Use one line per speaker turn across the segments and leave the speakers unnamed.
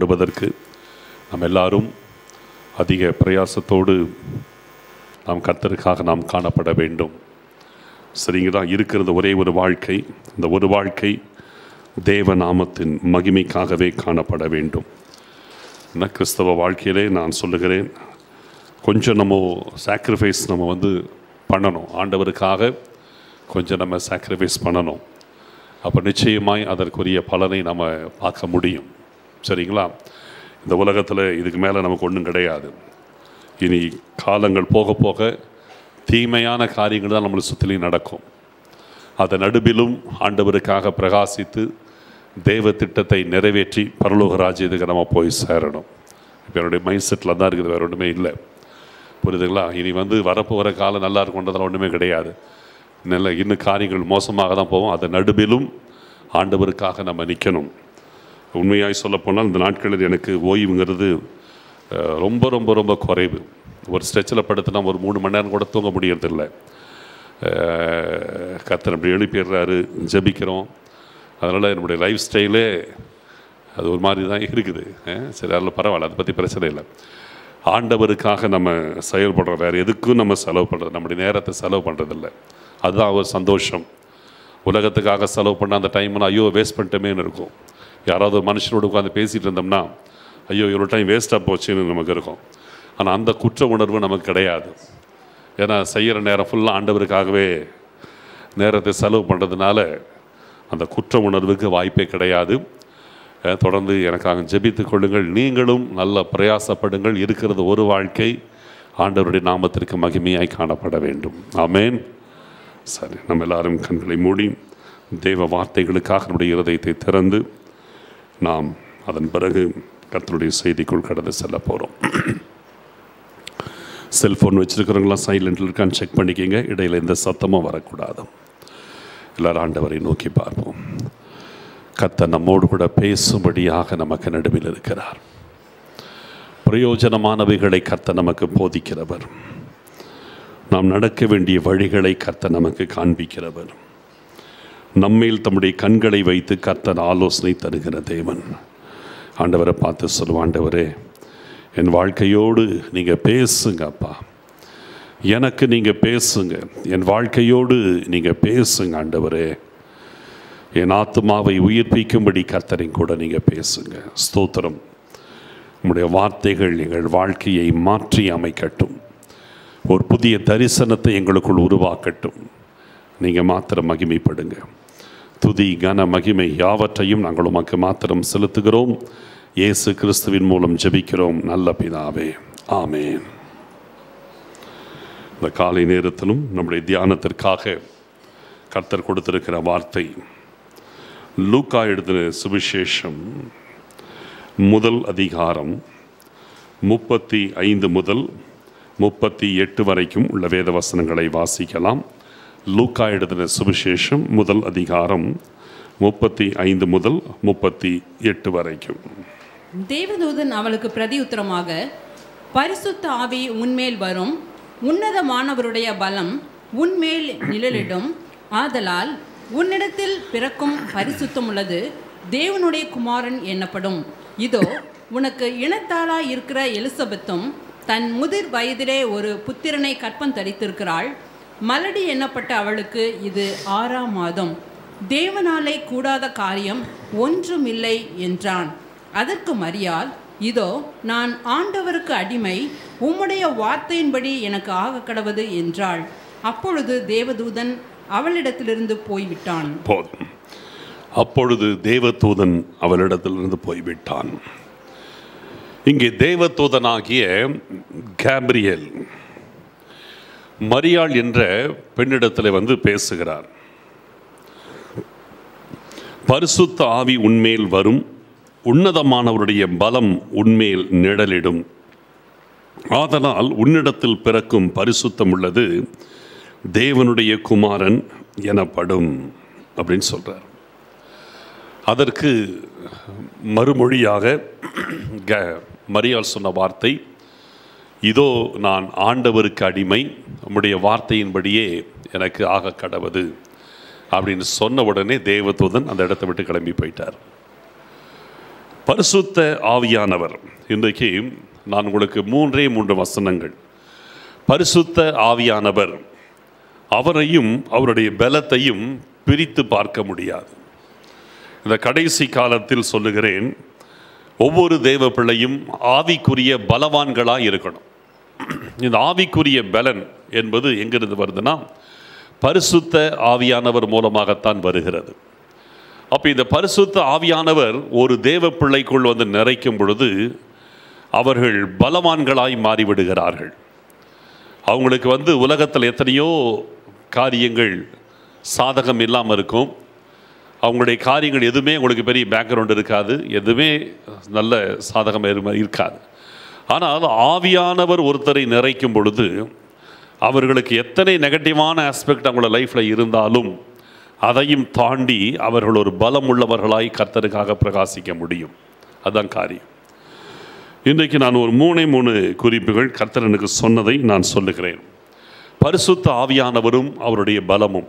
காணப்படுவதற்கு நாம் எல்லாரும் அதிக பிரயாசத்தோடு நாம் கர்த்தருக்காக நாம் காணப்பட வேண்டும் சரிங்களா இருக்கிறது ஒரே ஒரு வாழ்க்கை இந்த ஒரு வாழ்க்கை தேவ நாமத்தின் மகிமைக்காகவே காணப்பட வேண்டும் என்ன கிறிஸ்தவ வாழ்க்கையிலே நான் சொல்லுகிறேன் கொஞ்சம் நம்ம சாக்ரிஃபைஸ் நம்ம வந்து பண்ணணும் ஆண்டவருக்காக கொஞ்சம் நம்ம சாக்ரிஃபைஸ் பண்ணணும் அப்போ நிச்சயமாய் அதற்குரிய பலனை நம்ம பார்க்க முடியும் சரிங்களா இந்த உலகத்தில் இதுக்கு மேலே நமக்கு ஒன்றும் கிடையாது இனி காலங்கள் போக போக தீமையான காரியங்கள் தான் நம்மளை சுற்றிலையும் நடக்கும் அதன் நடுவிலும் ஆண்டவருக்காக பிரகாசித்து தேவ திட்டத்தை நிறைவேற்றி பரலோக ராஜ்யத்துக்கு நம்ம போய் சேரணும் இப்போ என்னுடைய மைண்ட் செட்டில் தான் இருக்குது வேறு ஒன்றுமே இல்லை புரியுதுங்களா இனி வந்து வரப்போகிற காலம் நல்லா இருக்குன்றதெல்லாம் ஒன்றுமே கிடையாது நல்ல இன்னும் காரியங்கள் மோசமாக தான் போவோம் அதன் நடுவிலும் ஆண்டவருக்காக நம்ம நிற்கணும் உண்மையாய் சொல்லப்போனால் இந்த நாட்களில் எனக்கு ஓய்வுங்கிறது அஹ், ரொம்ப ரொம்ப ரொம்ப குறைவு ஒரு ஸ்ட்ரெச்சில் படுத்துனா ஒரு மூணு மணி நேரம் கூட தூங்க முடியறதில்ல கத்தர் அப்படி எழுப்பிடுறாரு ஜெபிக்கிறோம் அதனால் என்னுடைய லைஃப் ஸ்டைலே அது ஒரு மாதிரி தான் இருக்குது அஹ், சரி அதில் பரவாயில்ல அதை பற்றி பிரச்சனை இல்லை ஆண்டவருக்காக நம்ம செயல்படுறோம் வேறு எதுக்கும் நம்ம செலவு பண்ணுறது நம்முடைய நேரத்தை செலவு பண்ணுறதில்ல அதுதான் ஒரு சந்தோஷம் உலகத்துக்காக செலவு பண்ண அந்த டைம்னா ஐயோ வேஸ்ட் பண்ணிட்டோமேன்னு இருக்கும் யாராவது ஒரு மனுஷனோடு உட்காந்து பேசிகிட்டு இருந்தோம்னா ஐயோ இவ்வளோ டைம் வேஸ்ட்டாக போச்சுன்னு நமக்கு இருக்கும் ஆனால் அந்த குற்ற உணர்வு நமக்கு கிடையாது ஏன்னா செய்கிற நேரம் ஃபுல்லாக ஆண்டவருக்காகவே நேரத்தை செலவு பண்ணுறதுனால அந்த குற்ற உணர்வுக்கு வாய்ப்பே கிடையாது அஹ் தொடர்ந்து எனக்காக ஜெபித்துக் கொள்ளுங்கள் நீங்களும் நல்ல பிரயாசப்படுங்கள் இருக்கிறது ஒரு வாழ்க்கை ஆண்டவருடைய நாமத்திற்கு மகிமையாய் காணப்பட வேண்டும் ஆமென் சரி நம்ம எல்லாரும் கண்களை மூடி தேவ வார்த்தைகளுக்காக நம்முடைய இருதயத்தை திறந்து நாம் அதன் பிறகு கர்த்தருடைய செய்திக்குள் கடந்து செல்ல போகிறோம் செல்ஃபோன் வச்சுருக்கிறவங்களாம் சைலண்டில் இருக்கான்னு செக் பண்ணிக்கங்க இடையில் எந்த சத்தமும் வரக்கூடாது எல்லாரும் ஆண்டவரை நோக்கி பார்ப்போம் கர்த்தர் நம்மோடு கூட பேசும்படியாக நமக்கு நடுவில் இருக்கிறார் பிரயோஜனமானவைகளை கர்த்தர் நமக்கு போதிக்கிறவர் நாம் நடக்க வேண்டிய வழிகளை கர்த்தர் நமக்கு காண்பிக்கிறவர் நம்மேல் தம்முடைய கண்களை வைத்து கர்த்தர் ஆலோசனை தருகிற தேவன் ஆண்டவரை பார்த்து சொல்லுவோம் ஆண்டவரே என் வாழ்க்கையோடு நீங்கள் பேசுங்க அப்பா எனக்கு நீங்கள் பேசுங்க என் வாழ்க்கையோடு நீங்கள் பேசுங்க ஆண்டவரே என் ஆத்மாவை உயிர்ப்பிக்கும்படி கர்த்தரின் கூட நீங்கள் பேசுங்க ஸ்தோத்திரம் உம்முடைய வார்த்தைகள் எங்கள் வாழ்க்கையை மாற்றி அமைக்கட்டும் ஒரு புதிய தரிசனத்தை எங்களுக்குள் உருவாக்கட்டும் நீங்கள் மாத்திரம் மகிமைப்படுங்க துதி கன மகிமை யாவற்றையும் நாங்கள் உமக்கு மாத்திரம் செலுத்துகிறோம் இயேசு கிறிஸ்துவின் மூலம் ஜெபிக்கிறோம் நல்ல பிதாவே ஆமென் இந்த காலை நேரத்திலும் நம்முடைய தியானத்திற்காக கர்த்தர் கொடுத்திருக்கிற வார்த்தை லூக்கா எழுதின சுவிசேஷம் முதல் அதிகாரம் முப்பத்தி ஐந்து முதல் முப்பத்தி எட்டு வரைக்கும் உள்ள வேத வசனங்களை வாசிக்கலாம் லூக்கா எழுதின சுவிசேஷம் முதல் அதிகாரம் முப்பத்தி ஐந்து முதல் முப்பத்தி எட்டு வரைக்கும்
தேவதூதன் அவளுக்கு பிரதியுத்தரமாக பரிசுத்த ஆவி உன்மேல் வரும் உன்னதமானவருடைய பலம் உன்மேல் நிழலிடும் ஆதலால் உன்னிடத்தில் பிறக்கும் பரிசுத்தம் உள்ளது தேவனுடைய குமாரன் என்னப்படும் இதோ உனக்கு இனத்தாளாய் இருக்கிற எலிசபெத்தும் தன் முதிர் வயதிலே ஒரு புத்திரனை கற்பம் தரித்திருக்கிறாள் மலடி எண்ணப்பட்ட அவளுக்கு இது ஆறாம் மாதம் தேவனாலே கூடாத காரியம் ஒன்றுமில்லை என்றான் அதற்கு மரியாள் இதோ நான் ஆண்டவருக்கு அடிமை உம்முடைய வார்த்தையின்படி எனக்கு ஆக கடவது என்றாள் அப்பொழுது தேவதூதன் அவளிடத்திலிருந்து போய்விட்டான்
போதும் அப்பொழுது தேவதூதன் அவளிடத்திலிருந்து போய்விட்டான் இங்கே தேவதூதனாகிய கேப்ரியல் மரியாள் என்ற பெண்ணிடத்தில் வந்து பேசுகிறார் பரிசுத்த ஆவி உன்மேல் வரும் உன்னதமானவருடைய பலம் உன்மேல் நிழலிடும் ஆதலால் உன்னிடத்தில் பிறக்கும் பரிசுத்தம் உள்ளது தேவனுடைய குமாரன் எனப்படும் அப்படின்னு சொல்றார் அதற்கு மறுமொழியாக க- மரியாள் சொன்ன வார்த்தை இதோ நான் ஆண்டவருக்கு அடிமை உம்முடைய வார்த்தையின்படியே எனக்கு ஆக கடவது அப்படின்னு சொன்ன உடனே தேவதூதன் அந்த இடத்தை விட்டு கிளம்பி போயிட்டார் பரிசுத்த ஆவியானவர் இன்றைக்கு நான் உங்களுக்கு மூன்றே மூன்று வசனங்கள் பரிசுத்த ஆவியானவர் அவரையும் அவருடைய பலத்தையும் பிரித்து பார்க்க முடியாது இந்த கடைசி காலத்தில் சொல்லுகிறேன் ஒவ்வொரு தேவ பிள்ளையும் ஆவிக்குரிய பலவான்களாக இருக்கணும் இந்த ஆவிக்குரிய பலன் என்பது எங்கிருந்து வருதுன்னா பரிசுத்த ஆவியானவர் மூலமாகத்தான் வருகிறது அப்போ இந்த பரிசுத்த ஆவியானவர் ஒரு தேவ பிள்ளைக்குள் வந்து நிறைக்கும் பொழுது அவர்கள் பலவான்களாய் மாறிவிடுகிறார்கள் அவங்களுக்கு வந்து உலகத்தில் எத்தனையோ காரியங்கள் சாதகம் இல்லாமல் இருக்கும் அவங்களுடைய காரியங்கள் எதுவுமே உங்களுக்கு பெரிய பேக்ரவுண்ட் இருக்காது எதுவுமே நல்ல சாதகம் இரு- இருக்காது ஆனால் ஆவியானவர் ஒருத்தரை நிறைக்கும் பொழுது அவர்களுக்கு எத்தனை நெகட்டிவான ஆஸ்பெக்ட் அவங்களோட லைஃப்பில் இருந்தாலும் அதையும் தாண்டி அவர்கள் ஒரு பலம் உள்ளவர்களாய் கர்த்தருக்காக பிரகாசிக்க முடியும் அதுதான் காரியம் இன்றைக்கு நான் ஒரு மூணே மூணு குறிப்புகள் கர்த்தர் எனக்கு சொன்னதை நான் சொல்லுகிறேன் பரிசுத்த ஆவியானவரும் அவருடைய பலமும்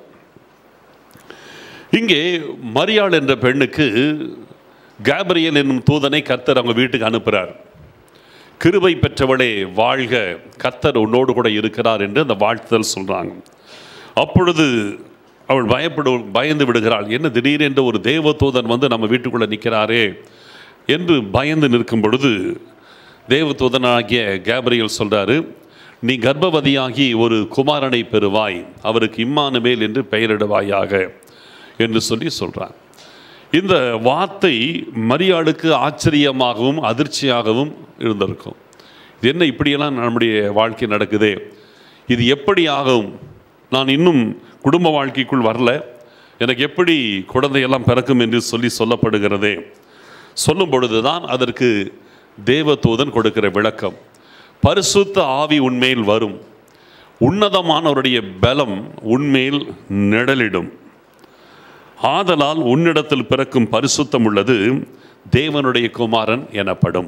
இங்கே மரியாள் என்ற பெண்ணுக்கு கேப்ரியல் என்னும் தூதனை கர்த்தர் அவங்க வீட்டுக்கு அனுப்புகிறார் கிருபை பெற்றவளே வாழ்க கர்த்தர் உன்னோடு கூட இருக்கிறார் என்று அந்த வாழ்த்துதல் சொல்றாங்க அப்பொழுது அவள் பயப்படு பயந்து விடுகிறாள் என்ன திடீரென்று ஒரு தேவதூதன் வந்து நம்ம வீட்டுக்குள்ளே நிற்கிறாரே என்று பயந்து நிற்கும் பொழுது தேவதூதனாகிய கேப்ரியல் சொல்றாரு நீ கர்ப்பவதியாகி ஒரு குமாரனை பெறுவாய் அவருக்கு இம்மானுமேல் என்று பெயரிடுவாயாக என்று சொல்லி சொல்றான் இந்த வார்த்தை மரியாளுக்கு ஆச்சரியமாகவும் அதிர்ச்சியாகவும் இருந்திருக்கும் இது என்ன இப்படியெல்லாம் நம்முடைய வாழ்க்கை நடக்குதே இது எப்படி ஆகும் நான் இன்னும் குடும்ப வாழ்க்கைக்குள் வரல எனக்கு எப்படி குழந்தையெல்லாம் பிறக்கும் என்று சொல்லி சொல்லப்படுகிறதே சொல்லும் பொழுதுதான் அதற்கு தேவதூதன் கொடுக்கிற விளக்கம் பரிசுத்த ஆவி உன்மேல் வரும் உன்னதமானவருடைய பலம் உன்மேல் நிழலிடும் ஆதலால் உன்னிடத்தில் பிறக்கும் பரிசுத்தம் உள்ளது தேவனுடைய குமாரன் எனப்படும்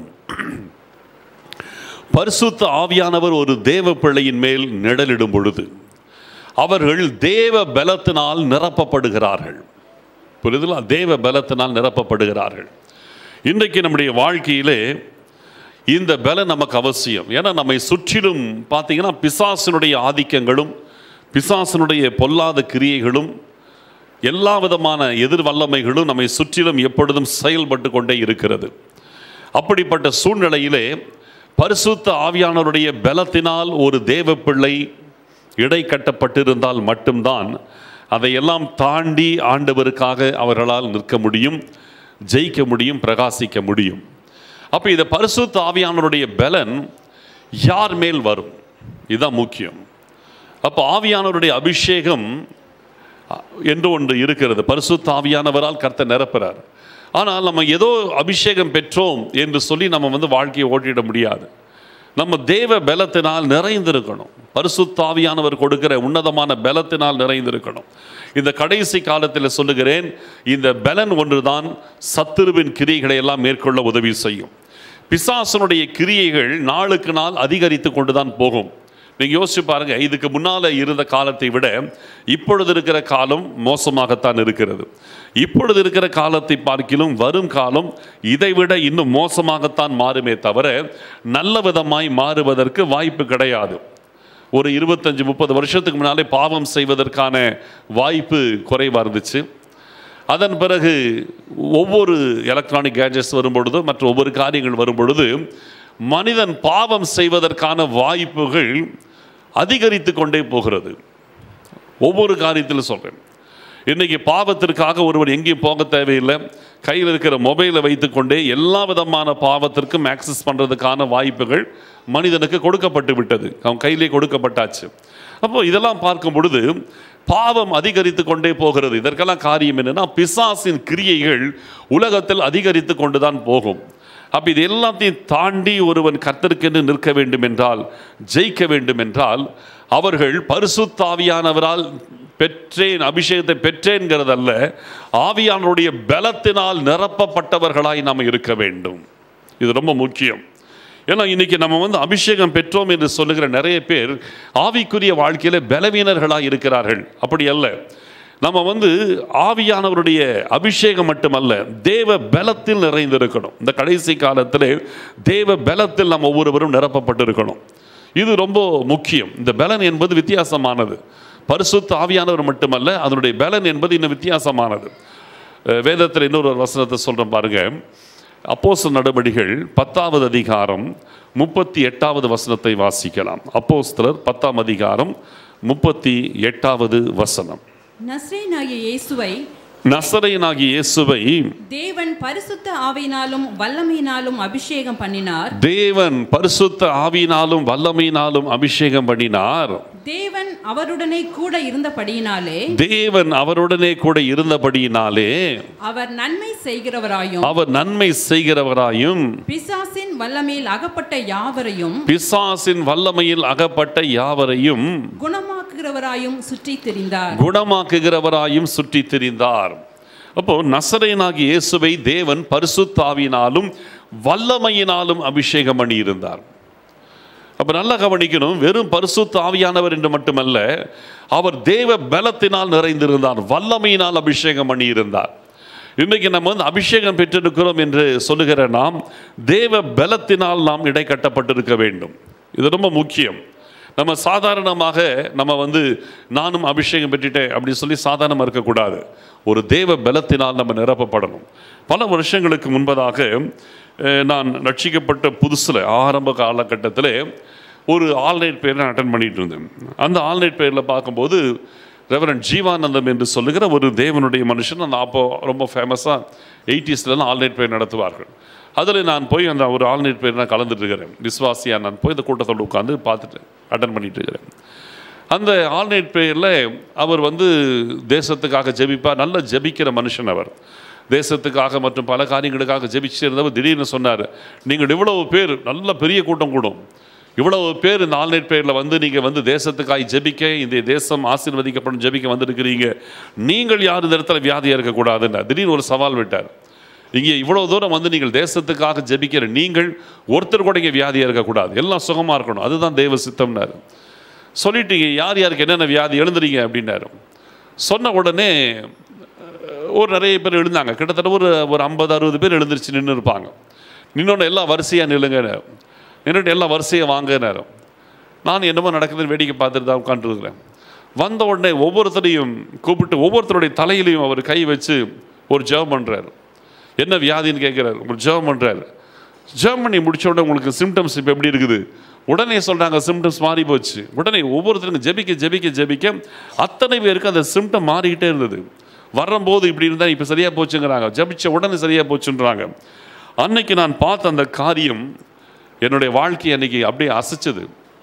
பரிசுத்த ஆவியானவர் ஒரு தேவ பிள்ளையின் மேல் நிழலிடும் பொழுது அவர்கள் தேவ பலத்தினால் நிரப்பப்படுகிறார்கள் புரியுதுங்களா தேவ பலத்தினால் நிரப்பப்படுகிறார்கள் இன்றைக்கு நம்முடைய வாழ்க்கையிலே இந்த பலம் நமக்கு அவசியம் ஏன்னா நம்மை சுற்றிலும் பார்த்தீங்கன்னா பிசாசினுடைய ஆதிக்கங்களும் பிசாசினுடைய பொல்லாத கிரியைகளும் எல்லா விதமான எதிர் வல்லமைகளும் நம்மை சுற்றிலும் எப்பொழுதும் செயல்பட்டு கொண்டே இருக்கிறது அப்படிப்பட்ட சூழ்நிலையிலே பரிசுத்த ஆவியானவருடைய பலத்தினால் ஒரு தேவ பிள்ளை இடை கட்டப்பட்டிருந்தால் மட்டும்தான் அதையெல்லாம் தாண்டி ஆண்டவருக்காக அவர்களால் நிற்க முடியும் ஜெயிக்க முடியும் பிரகாசிக்க முடியும் அப்போ இந்த பரிசுத்த ஆவியானவருடைய பலன் யார் மேல் வரும் இதுதான் முக்கியம் அப்போ ஆவியானவருடைய அபிஷேகம் என்று ஒன்று இருக்கிறது பரிசுத்த ஆவியானவரால் கர்த்தர் நிரப்புறார் ஆனால் நம்ம ஏதோ அபிஷேகம் பெற்றோம் என்று சொல்லி நம்ம வந்து வாழ்க்கையை ஓட்டிட முடியாது நம்ம தேவ பலத்தினால் நிறைந்திருக்கணும் பரிசுத்த ஆவியானவர் கொடுக்கிற உன்னதமான பலத்தினால் நிறைந்திருக்கணும் இந்த கடைசி காலத்தில் சொல்லுகிறேன் இந்த பலன் ஒன்றுதான் சத்துருவின் கிரியைகளை எல்லாம் மேற்கொள்ள உதவி செய்யும் பிசாசனுடைய கிரியைகள் நாளுக்கு நாள் அதிகரித்து கொண்டுதான் போகும் நீங்க யோசிச்சு பாருங்க இதுக்கு முன்னால இருந்த காலத்தை விட இப்பொழுது இருக்கிற காலம் மோசமாகத்தான் இருக்கிறது இப்பொழுது இருக்கிற காலத்தை பார்க்கிலும் வரும் காலம் இதைவிட இன்னும் மோசமாகத்தான் மாறுமே தவிர நல்ல விதமாய் மாறுவதற்கு வாய்ப்பு கிடையாது ஒரு இருபத்தஞ்சு முப்பது வருஷத்துக்கு முன்னாலே பாவம் செய்வதற்கான வாய்ப்பு குறைவாக இருந்துச்சு அதன் பிறகு ஒவ்வொரு எலக்ட்ரானிக் கேஜெட்ஸ் வரும்பொழுது மற்ற ஒவ்வொரு காரியங்கள் வரும்பொழுது மனிதன் பாவம் செய்வதற்கான வாய்ப்புகள் அதிகரித்து கொண்டே போகிறது ஒவ்வொரு காரியத்திலும் சொல்கிறேன் இன்னைக்கு பாவத்திற்காக ஒருவர் எங்கேயும் போக தேவையில்லை கையில் இருக்கிற மொபைலை வைத்துக்கொண்டே எல்லா விதமான பாவத்திற்கும் ஆக்சஸ் பண்ணுறதுக்கான வாய்ப்புகள் மனிதனுக்கு கொடுக்கப்பட்டு விட்டது அவன் கையிலே கொடுக்கப்பட்டாச்சு அப்போ இதெல்லாம் பார்க்கும் பொழுது பாவம் அதிகரித்து கொண்டே போகிறது இதற்கெல்லாம் காரியம் என்னன்னா பிசாசின் கிரியைகள் உலகத்தில் அதிகரித்து கொண்டு தான் போகும் அப்போ இது எல்லாத்தையும் தாண்டி ஒருவன் கர்த்தருக்கென்று நிற்க வேண்டும் என்றால் ஜெயிக்க வேண்டும் என்றால் அவர்கள் பரிசுத்தாவியானவரால் பெற்றேன் அபிஷேகத்தை பெற்றேன்கிறதல்ல ஆவியானவருடைய பலத்தினால் நிரப்பப்பட்டவர்களாய் நாம் இருக்க வேண்டும் இது ரொம்ப முக்கியம் ஏன்னா இன்னைக்கு நம்ம வந்து அபிஷேகம் பெற்றோம் என்று சொல்லுகிற நிறைய பேர் ஆவிக்குரிய வாழ்க்கையில பலவீனர்களாக இருக்கிறார்கள் அப்படி அல்ல நம்ம வந்து ஆவியானவருடைய அபிஷேகம் மட்டுமல்ல தேவ பலத்தில் நிறைந்திருக்கணும் இந்த கடைசி காலத்தில் தேவ பலத்தில் நம்ம ஒவ்வொருவரும் நிரப்பப்பட்டிருக்கணும் இது ரொம்ப முக்கியம் இந்த பலன் என்பது வித்தியாசமானது பரிசுத்த ஆவியானவர் மட்டுமல்ல அதனுடைய பலன் என்பது இன்னும் வித்தியாசமானது அஹ் வேதத்தில் இன்னொரு ஒரு வசனத்தை சொல்கிறேன் பாருங்க அப்போஸ்தல நடவடிகள் பத்தாவது அதிகாரம் முப்பத்தி எட்டாவது வசனத்தை வாசிக்கலாம் அப்போஸ்தலர் பத்தாம் அதிகாரம் முப்பத்தி எட்டாவது வசனம்
நஸ்ரேனாகிய இயேசுவை
நசரையனாகிய இயேசுவை
தேவன் பரிசுத்த ஆவியினாலும் வல்லமையினாலும் அபிஷேகம் பண்ணினார்
தேவன் பரிசுத்த ஆவியினாலும் வல்லமையினாலும் அபிஷேகம் பண்ணினார்
தேவன் அவருடனே கூட இருந்தபடியினாலே
தேவன் அவருடனே கூட இருந்தபடியினாலே
அவர் நன்மை செய்கிறவராயும்
அவர் நன்மை செய்கிறவராயும்
பிசாசின் வல்லமையில் அகப்பட்ட யாவரையும்
பிசாசின் வல்லமையில் அகப்பட்ட யாவரையும்
குணமாக்குகிறவராயும் சுற்றித் திரிந்தார்
குணமாக்குகிறவராயும் சுற்றித் திரிந்தார் அப்போ நசரேனாகிய இயேசுவை தேவன் பரிசுத்தாவினாலும் வல்லமையினாலும் அபிஷேகம் பண்ணியிருந்தார் அப்ப நல்லா கவனிக்கணும் வெறும் பரிசுத்த ஆவியானவர் என்று மட்டுமல்ல அவர் தேவ பலத்தினால் நிறைந்திருந்தார் வல்லமையினால் அபிஷேகம் பண்ணியிருந்தார் இன்றைக்கு நம்ம வந்து அபிஷேகம் பெற்றிருக்கிறோம் என்று சொல்லுகிற நாம் தேவ பலத்தினால் நாம் இடைக்கட்டப்பட்டிருக்க வேண்டும் இது ரொம்ப முக்கியம் நம்ம சாதாரணமாக நம்ம வந்து நானும் அபிஷேகம் பெற்றுட்டேன் அப்படின்னு சொல்லி சாதாரணமாக இருக்கக்கூடாது ஒரு தேவ பலத்தினால் நம்ம நிரப்பப்படணும் பல வருஷங்களுக்கு முன்பதாக அஹ், நான் ரட்சிக்கப்பட்ட புதுசில் ஆரம்ப காலகட்டத்தில் ஒரு ஆல்நைட் பேர் நான் அட்டன் பண்ணிட்டு இருந்தேன் அந்த ஆல்நைட் பேரில் பார்க்கும்போது ரெவரன் ஜீவானந்தம் என்று சொல்லுகிற ஒரு தேவனுடைய மனுஷன் அந்த அப்போ ரொம்ப ஃபேமஸாக எயிட்டிஸ்லாம் ஆல்நைட் பேர் நடத்துவார்கள் அதில் நான் போய் அந்த ஒரு ஆல்நைட் பேர் நான் கலந்துட்டு இருக்கிறேன் விஸ்வாசியாக நான் போய் இந்த கூட்டத்தோடு உட்காந்து பார்த்துட்டு அட்டன் பண்ணிட்டு இருக்கிறேன் அந்த ஆல்நைட் ப்ரேயரில் அவர் வந்து தேசத்துக்காக ஜெபிப்பார் நல்ல ஜெபிக்கிற மனுஷன் அவர் தேசத்துக்காக மற்றும் பல காரியங்களுக்காக ஜெபிச்சிருந்தவர் திடீர்னு சொன்னார் நீங்கள் இவ்வளவு பேர் நல்ல பெரிய கூட்டம் கூடும் இவ்வளவு பேர் இந்த ஆல்நைட் பேரில் வந்து நீங்கள் வந்து தேசத்துக்காய் ஜெபிக்க இந்த தேசம் ஆசீர்வதிக்கப்படும் ஜெபிக்க வந்திருக்கிறீங்க நீங்கள் யார் இந்த இடத்துல வியாதியாக இருக்கக்கூடாதுன்னு திடீர்னு ஒரு சவால் விட்டார் இங்கே இவ்வளவு தூரம் வந்து நீங்கள் தேசத்துக்காக ஜெபிக்கிற நீங்கள் ஒருத்தர் கூட இங்கே வியாதியாக இருக்கக்கூடாது எல்லாம் சுகமாக இருக்கணும் அதுதான் தேவ சித்தம்னாரு சொல்லிட்டீங்க யார் யாருக்கு என்னென்ன வியாதி எழுந்துறீங்க அப்படின்னாரு சொன்ன உடனே அஹ், ஒரு நிறைய பேர் எழுந்தாங்க கிட்டத்தட்ட ஒரு ஒரு ஐம்பது அறுபது பேர் எழுந்திருச்சு நின்று இருப்பாங்க நின்னோட எல்லாம் வரிசையாக நில்லுங்க நின்றுட்டு எல்லாம் வரிசையாக வாங்க நேரம் நான் என்னமோ நடக்குதுன்னு வேடிக்கை பார்த்துட்டு தான் உட்காந்துருக்கிறேன் வந்த உடனே ஒவ்வொருத்தரையும் கூப்பிட்டு ஒவ்வொருத்தருடைய தலையிலையும் அவர் கை வச்சு ஒரு ஜெபம் பண்ணுறாரு என்ன வியாதின்னு கேட்குறாரு ஒரு ஜெபம் பண்ணுறாரு ஜெபம் பண்ணி முடிச்ச உடனே உங்களுக்கு சிம்டம்ஸ் இப்போ எப்படி இருக்குது உடனே சொல்கிறாங்க சிம்டம்ஸ் மாறி போச்சு உடனே ஒவ்வொருத்தருக்கும் ஜெபிக்க ஜெபிக்க ஜெபிக்க அத்தனை பேருக்கு அந்த சிம்டம் மாறிக்கிட்டே இருந்தது வரும்போது இப்படி இருந்தால் இப்போ சரியாக போச்சுங்கிறாங்க ஜெபிச்ச உடனே சரியாக போச்சுன்றாங்க அன்னைக்கு நான் பார்த்த அந்த காரியம் என்னுடைய வாழ்க்கையை அன்னைக்கு அப்படியே அசைச்சது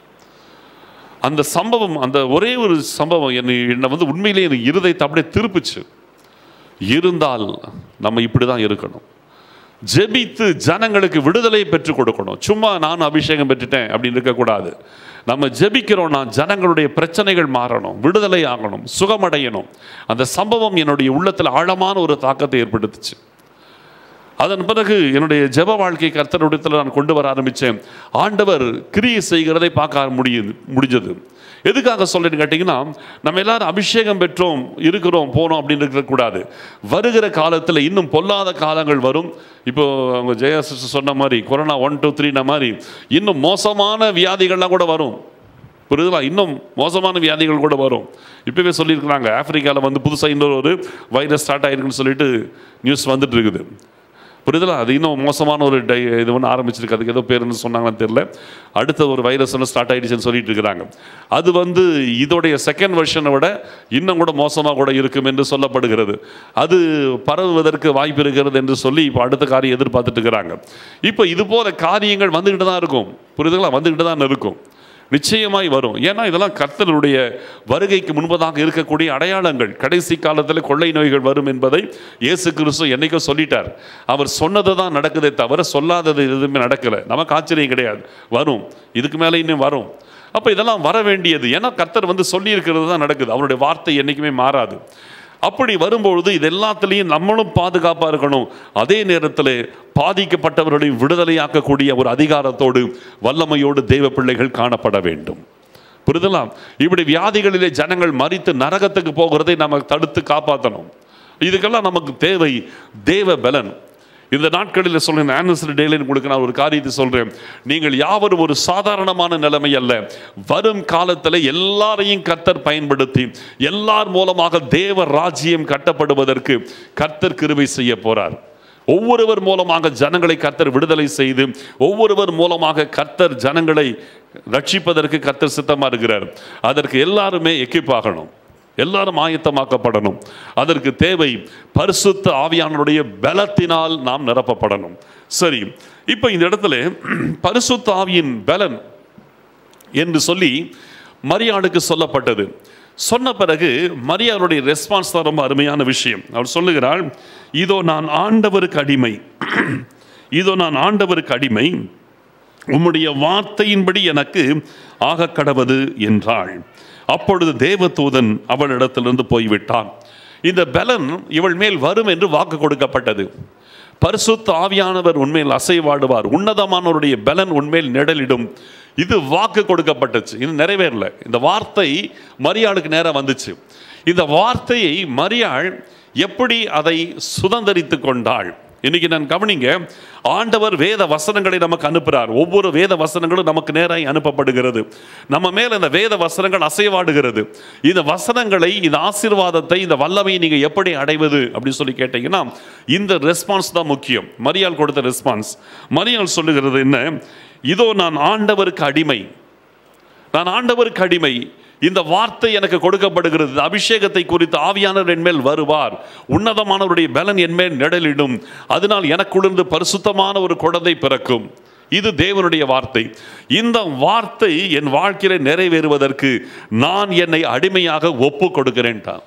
அந்த சம்பவம் அந்த ஒரே ஒரு சம்பவம் என்னை என்னை வந்து உண்மையிலேயே எனக்கு இருதயத்தை அப்படியே திருப்புச்சு இருந்தால் நம்ம இப்படி தான் இருக்கணும் ஜெபித்து ஜனங்களுக்கு விடுதலை பெற்றுக் கொடுக்கணும் சும்மா நான் அபிஷேகம் பெற்றுட்டேன் அப்படின்னு இருக்கக்கூடாது நம்ம ஜெபிக்கிறோம்னா ஜனங்களுடைய பிரச்சனைகள் மாறணும் விடுதலை ஆகணும் சுகமடையணும் அந்த சம்பவம் என்னுடைய உள்ளத்தில் ஆழமான ஒரு தாக்கத்தை ஏற்படுத்துச்சு அதன் பிறகு என்னுடைய ஜெப வாழ்க்கை கர்த்தருடத்தில் நான் கொண்டு வர ஆரம்பித்தேன் ஆண்டவர் கிரியை செய்கிறதை பார்க்க முடியுது முடிஞ்சது எதுக்காக சொல்றேன்னு கேட்டிங்கன்னா நம்ம எல்லாரும் அபிஷேகம் பெற்றோம் இருக்கிறோம் போனோம் அப்படின்னு இருக்கக்கூடாது வருகிற காலத்தில் இன்னும் பொல்லாத காலங்கள் வரும் இப்போ அவங்க ஜெயா சிஸ்டர் சொன்ன மாதிரி கொரோனா ஒன் டூ த்ரீன மாதிரி இன்னும் மோசமான வியாதிகள்லாம் கூட வரும் புரியுதுங்களா இன்னும் மோசமான வியாதிகள் கூட வரும் இப்போவே சொல்லியிருக்கிறாங்க ஆப்பிரிக்காவில் வந்து புதுசாக இன்னொரு ஒரு வைரஸ் ஸ்டார்ட் ஆயிருக்குன்னு சொல்லிட்டு நியூஸ் வந்துட்டு இருக்குது புரியுதுங்களா அது இன்னும் மோசமான ஒரு டை இது ஒன்று ஆரம்பிச்சிருக்கு அதுக்கு ஏதோ பேருன்னு சொன்னாங்கன்னு தெரியல அடுத்த ஒரு வைரஸ் ஒன்று ஸ்டார்ட் ஆயிடுச்சுன்னு சொல்லிட்டு இருக்கிறாங்க அது வந்து இதோடைய செகண்ட் வெர்ஷனை விட இன்னும் கூட மோசமாக கூட இருக்கும் என்று சொல்லப்படுகிறது அது பரவுவதற்கு வாய்ப்பு இருக்கிறது என்று சொல்லி இப்போ அடுத்த காரியம் எதிர்பார்த்துட்டு இருக்கிறாங்க இப்போ இது போல காரியங்கள் வந்துக்கிட்டு தான் இருக்கும் புரியுதுங்களா வந்துக்கிட்டு தான் இருக்கும் நிச்சயமாய் வரும் ஏன்னா இதெல்லாம் கர்த்தருடைய வருகைக்கு முன்பதாக இருக்கக்கூடிய அடையாளங்கள் கடைசி காலத்தில் கொள்ளை நோய்கள் வரும் என்பதை இயேசு கிறிஸ்து என்னைக்கோ சொல்லிட்டார் அவர் சொன்னது தான் நடக்குதே தவிர சொல்லாதது எதுவுமே நடக்கலை நமக்கு ஆச்சரியம் கிடையாது வரும் இதுக்கு மேலே இன்னும் வரும் அப்போ இதெல்லாம் வர வேண்டியது ஏன்னா கர்த்தர் வந்து சொல்லியிருக்கிறது தான் நடக்குது அவருடைய வார்த்தை என்றைக்குமே மாறாது அப்படி வரும்பொழுது இது எல்லாத்துலேயும் நம்மளும் பாதுகாப்பாக இருக்கணும் அதே நேரத்தில் பாதிக்கப்பட்டவர்களையும் விடுதலையாக்கக்கூடிய ஒரு அதிகாரத்தோடு வல்லமையோடு தெய்வ பிள்ளைகள் காணப்பட வேண்டும் புரிதலாம் இப்படி வியாதிகளிலே ஜனங்கள் மறித்து நரகத்துக்கு போகிறதை நம்ம தடுத்து காப்பாற்றணும் இதுக்கெல்லாம் நமக்கு தேவை தேவ பலன் இந்த நாட்களில் சொல்றேன் ஆனிவர்சரி டேல உங்களுக்கு நான் ஒரு காரியத்தை சொல்றேன் நீங்கள் யாவரும் ஒரு சாதாரணமான நிலைமை அல்ல வரும் காலத்தில் எல்லாரையும் கர்த்தர் பயன்படுத்தி எல்லார் மூலமாக தேவ ராஜ்யம் கட்டப்படுவதற்கு கர்த்தர் கிருபை செய்ய போறார் ஒவ்வொருவர் மூலமாக ஜனங்களை கர்த்தர் விடுதலை செய்து ஒவ்வொருவர் மூலமாக கர்த்தர் ஜனங்களை ரட்சிப்பதற்கு கர்த்தர் சித்தமா இருக்கிறார் அதற்கு எல்லாருமே எக்கிப் ஆகணும் எல்லாரும் ஆயத்தமாக்கப்படணும் அதற்கு தேவை பரிசுத்த ஆவியானவருடைய பலத்தினால் நாம் நிரப்பப்படணும் சரி இப்போ இந்த இடத்துல பரிசுத்த ஆவியின் பலன் என்று சொல்லி மரியாளுக்கு சொல்லப்பட்டது சொன்ன பிறகு மரியாளுடைய ரெஸ்பான்ஸ் தான் ரொம்ப அருமையான விஷயம் அவர் சொல்லுகிறாள் இதோ நான் ஆண்டவருக்கு அடிமை இதோ நான் ஆண்டவருக்கு அடிமை உம்முடைய வார்த்தையின்படி எனக்கு ஆக கடவது என்றாள் அப்பொழுது தேவதூதன் அவளிடத்திலிருந்து போய்விட்டான் இந்த பலன் இவள் மேல் வரும் என்று வாக்கு கொடுக்கப்பட்டது பரிசுத்த ஆவியானவர் உண்மையில் அசைவாடுவார் உன்னதமானவருடைய பலன் உண்மையில் நிழலிடும் இது வாக்கு கொடுக்கப்பட்டுச்சு இது நிறைவேறல இந்த வார்த்தை மரியாளுக்கு நேரம் வந்துச்சு இந்த வார்த்தையை மரியாள் எப்படி அதை சுதந்திரித்து கொண்டாள் இன்னைக்கு நான் கவனிங்க ஆண்டவர் வேத வசனங்களை நமக்கு அனுப்புகிறார் ஒவ்வொரு வேத வசனங்களும் நமக்கு நேராய் அனுப்பப்படுகிறது நம்ம மேல இந்த வேத வசனங்கள் அசைவாடுகிறது இந்த வசனங்களை இந்த ஆசீர்வாதத்தை இந்த வல்லமையை நீங்க எப்படி அடைவது அப்படின்னு சொல்லி கேட்டீங்கன்னா இந்த ரெஸ்பான்ஸ் தான் முக்கியம் மரியாள் கொடுத்த ரெஸ்பான்ஸ் மரியாள் சொல்லுகிறது என்ன இதோ நான் ஆண்டவருக்கு அடிமை நான் ஆண்டவருக்கு அடிமை இந்த வார்த்தை எனக்கு கொடுக்கப்படுகிறது இந்த அபிஷேகத்தை குறித்து ஆவியானவர் என்மேல் வருவார் உன்னதமானவருடைய பலன் என்மேல் நிழலிடும் அதனால் எனக்குள்ளிருந்து பரிசுத்தமான ஒரு குழந்தை பிறக்கும் இது தேவனுடைய வார்த்தை இந்த வார்த்தை என் வாழ்க்கையில நிறைவேறுவதற்கு நான் என்னை அடிமையாக ஒப்பு கொடுக்கிறேன்ட்டான்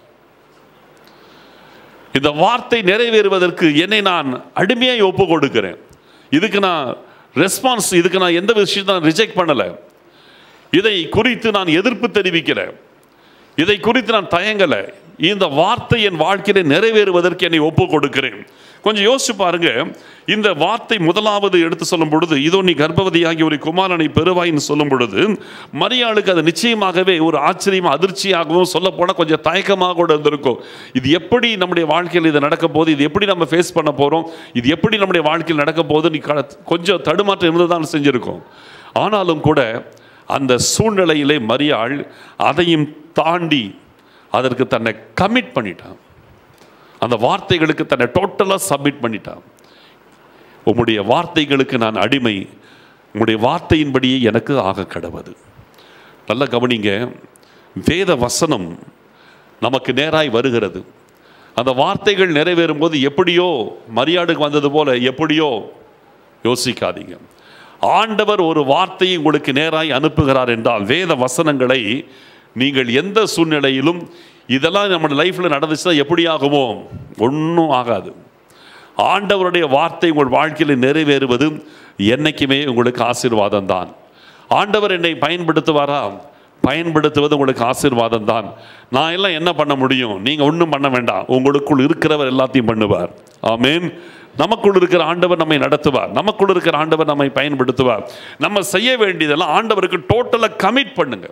இந்த வார்த்தை நிறைவேறுவதற்கு என்னை நான் அடிமையாக ஒப்பு கொடுக்கிறேன் இதுக்கு நான் ரெஸ்பான்ஸ் இதுக்கு நான் எந்த விஷயத்தை நான் ரிஜெக்ட் பண்ணலை இதை குறித்து நான் எதிர்ப்பு தெரிவிக்கிறேன் இதை குறித்து நான் தயங்கலை இந்த வார்த்தை என் வாழ்க்கையில நிறைவேறுவதற்கு என்னை ஒப்பு கொடுக்கிறேன் கொஞ்சம் யோசிச்சு பாருங்க இந்த வார்த்தை முதலாவது எடுத்து சொல்லும் பொழுது இதோ நீ கர்ப்பவதியாகி ஒரு குமாரனை பெறுவாயின்னு சொல்லும் பொழுது மரியாளுக்கு அது நிச்சயமாகவே ஒரு ஆச்சரியமா அதிர்ச்சியாகவும் சொல்ல போனால் கொஞ்சம் தயக்கமாக கூட இருந்திருக்கும் இது எப்படி நம்முடைய வாழ்க்கையில் இது நடக்க போகுது இது எப்படி நம்ம ஃபேஸ் பண்ண போறோம் இது எப்படி நம்முடைய வாழ்க்கையில் நடக்க போகுது நீ க- கொஞ்சம் தடுமாற்றம் இருந்துதான் செஞ்சிருக்கோம் ஆனாலும் கூட அந்த சூழ்நிலையிலே மரியாள் அதையும் தாண்டி அதற்கு தன்னை கமிட் பண்ணிட்டான் அந்த வார்த்தைகளுக்கு தன்னை டோட்டலாக சப்மிட் பண்ணிட்டான் உம்முடைய வார்த்தைகளுக்கு நான் அடிமை உம்முடைய வார்த்தையின்படியே எனக்கு ஆக கடவது நல்ல கவனிங்க வேத வசனம் நமக்கு நேராய் வருகிறது அந்த வார்த்தைகள் நிறைவேறும் போது எப்படியோ மரியாடுக்கு வந்தது போல எப்படியோ யோசிக்காதீங்க ஆண்டவர் ஒரு வார்த்தையை உங்களுக்கு நேராய் அனுப்புகிறார் என்றால் வேத வசனங்களை நீங்கள் எந்த சூழ்நிலையிலும் இதெல்லாம் நம்ம லைஃப்பில் நடந்துச்சுன்னா எப்படி ஆகுமோ ஒன்றும் ஆகாது ஆண்டவருடைய வார்த்தை உங்கள் வாழ்க்கையில் நிறைவேறுவது என்னைக்குமே உங்களுக்கு ஆசீர்வாதம் தான் ஆண்டவர் என்னை பயன்படுத்துவாரா பயன்படுத்துவது உங்களுக்கு ஆசீர்வாதம் தான் நான் எல்லாம் என்ன பண்ண முடியும் நீங்கள் ஒன்றும் பண்ண வேண்டாம் உங்களுக்குள் இருக்கிறவர் எல்லாத்தையும் பண்ணுவார் ஆமென் நமக்குள் இருக்கிற ஆண்டவர் நம்மை நடத்துவார் நமக்குள் இருக்கிற ஆண்டவர் நம்மை பயன்படுத்துவார் நம்ம செய்ய வேண்டியதெல்லாம் ஆண்டவருக்கு டோட்டலாக கமிட் பண்ணுங்க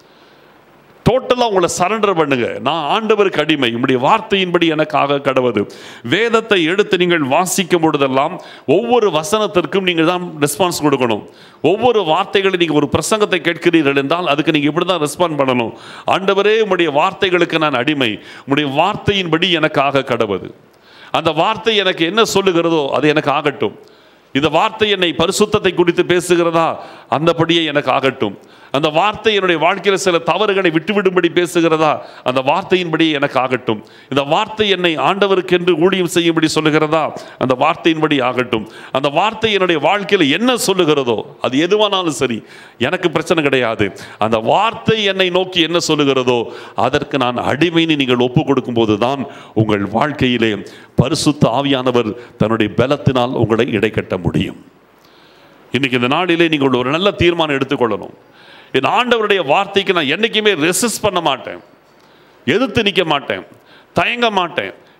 டோட்டலாக உங்களை சரண்டர் பண்ணுங்க நான் ஆண்டவருக்கு அடிமை உங்களுடைய வார்த்தையின்படி எனக்காக கடவுது வேதத்தை எடுத்து நீங்கள் வாசிக்கும் பொழுதெல்லாம் ஒவ்வொரு வசனத்திற்கும் நீங்கள் தான் ரெஸ்பான்ஸ் கொடுக்கணும் ஒவ்வொரு வார்த்தைகளை நீங்கள் ஒரு பிரசங்கத்தை கேட்கிறீர்கள் என்றால் அதுக்கு நீங்கள் இப்படி தான் ரெஸ்பாண்ட் பண்ணணும் ஆண்டவரே உங்களுடைய வார்த்தைகளுக்கு நான் அடிமை உங்களுடைய வார்த்தையின்படி எனக்காக கடவுது அந்த வார்த்தை எனக்கு என்ன சொல்லுகிறதோ அது எனக்கு ஆகட்டும் இந்த வார்த்தை என்னை பரிசுத்தத்தை குறித்து பேசுகிறதா அந்தபடியே எனக்கு ஆகட்டும் அந்த வார்த்தை என்னுடைய வாழ்க்கையில் சில தவறுகளை விட்டுவிடும்படி பேசுகிறதா அந்த வார்த்தையின்படி எனக்கு ஆகட்டும் இந்த வார்த்தை என்னை ஆண்டவருக்கென்று ஊழியம் செய்யும்படி சொல்லுகிறதா அந்த வார்த்தையின்படி ஆகட்டும் அந்த வார்த்தை என்னுடைய வாழ்க்கையில் என்ன சொல்லுகிறதோ அது எதுவானாலும் சரி எனக்கு பிரச்சனை கிடையாது அந்த வார்த்தை என்னை நோக்கி என்ன சொல்லுகிறதோ அதற்கு நான் அடிமைன்னு நீங்கள் ஒப்பு கொடுக்கும்போது தான் உங்கள் வாழ்க்கையிலே பரிசுத்த ஆவியானவர் தன்னுடைய பலத்தினால் உங்களை இடைக்கட்ட முடியும் இன்னைக்கு இந்த நாளிலே நீங்கள் ஒரு நல்ல தீர்மானம் எடுத்துக்கொள்ளணும் என் ஆண்டவருடைய வார்த்தைக்கு நான் என்னைக்குமே ரெசிஸ்ட் பண்ண மாட்டேன் எதிர்த்து நிற்க மாட்டேன் தயங்க மாட்டேன்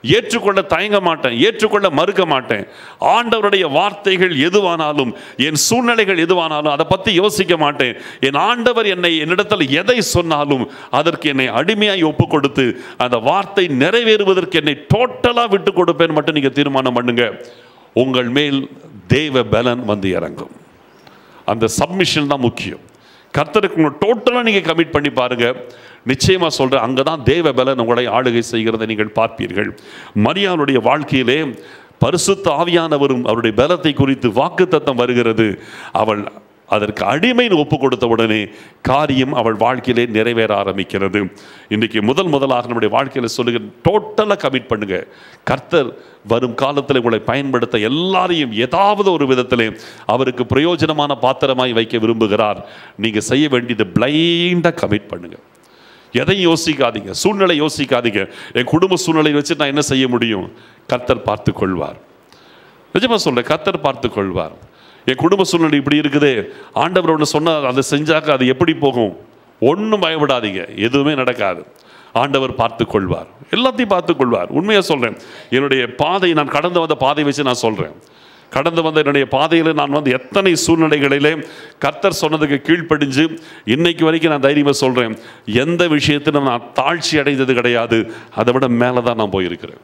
ஏற்றுக்கொள்ள தயங்க மாட்டேன் ஏற்றுக்கொள்ள மறுக்க மாட்டேன் ஆண்டவருடைய வார்த்தைகள் எதுவானாலும் என் சூழ்நிலைகள் எதுவானாலும் அதை பற்றி யோசிக்க மாட்டேன் என் ஆண்டவர் என்னை என்னிடத்தில் எதை சொன்னாலும் அதற்கு என்னை அடிமையாய் ஒப்பு கொடுத்து அந்த வார்த்தை நிறைவேறுவதற்கு என்னை டோட்டலாக விட்டு கொடுப்பேன் மட்டும் நீங்கள் தீர்மானம் பண்ணுங்க உங்கள் மேல் தேவ பலன் வந்து இறங்கும் அந்த சப்மிஷன் தான் முக்கியம் கர்த்தருக்கு உங்களை டோட்டலாக நீங்கள் கமிட் பண்ணி பாருங்க நிச்சயமாக சொல்கிறேன் அங்கே தான் தேவ பலன் உங்களை ஆளுகை செய்கிறதை நீங்கள் பார்ப்பீர்கள் மரியாளுடைய வாழ்க்கையிலே பரிசுத்த ஆவியானவரும் அவருடைய பலத்தை குறித்து வாக்குத்தத்தம் வருகிறது அவள் அதற்கு அடிமைன்னு ஒப்பு கொடுத்த உடனே காரியம் அவள் வாழ்க்கையிலே நிறைவேற ஆரம்பிக்கிறது இன்றைக்கி முதல் முதலாக நம்முடைய வாழ்க்கையில் சொல்லுகிற டோட்டலாக கமிட் பண்ணுங்க கர்த்தர் வரும் காலத்தில் உங்களை பயன்படுத்த எல்லாரையும் ஏதாவது ஒரு விதத்திலே அவருக்கு பிரயோஜனமான பாத்திரமாய் வைக்க விரும்புகிறார் நீங்கள் செய்ய வேண்டியது பிளைண்டாக கமிட் பண்ணுங்க எதையும் யோசிக்காதீங்க சூழ்நிலை யோசிக்காதீங்க என் குடும்ப சூழ்நிலையை வச்சு நான் என்ன செய்ய முடியும் கர்த்தர் பார்த்து கொள்வார் நிஜமா சொல்றேன் கர்த்தர் பார்த்து கொள்வார் என் குடும்ப சூழ்நிலை இப்படி இருக்குதே ஆண்டவர் ஒன்று சொன்னார் அதை செஞ்சாக்க அது எப்படி போகும் ஒன்றும் பயப்படாதீங்க எதுவுமே நடக்காது ஆண்டவர் பார்த்து கொள்வார் எல்லாத்தையும் பார்த்து கொள்வார் உண்மையாக சொல்கிறேன் என்னுடைய பாதை நான் கடந்து வந்த பாதை வச்சு நான் சொல்கிறேன் கடந்து வந்த என்னுடைய பாதையில் நான் வந்து எத்தனை சூழ்நிலைகளிலே கர்த்தர் சொன்னதுக்கு கீழ்ப்படிஞ்சு இன்னைக்கு வரைக்கும் நான் தைரியமாக சொல்கிறேன் எந்த விஷயத்திலும் நான் தாழ்ச்சி அடைந்தது கிடையாது அதை விட மேலே தான் நான் போயிருக்கிறேன்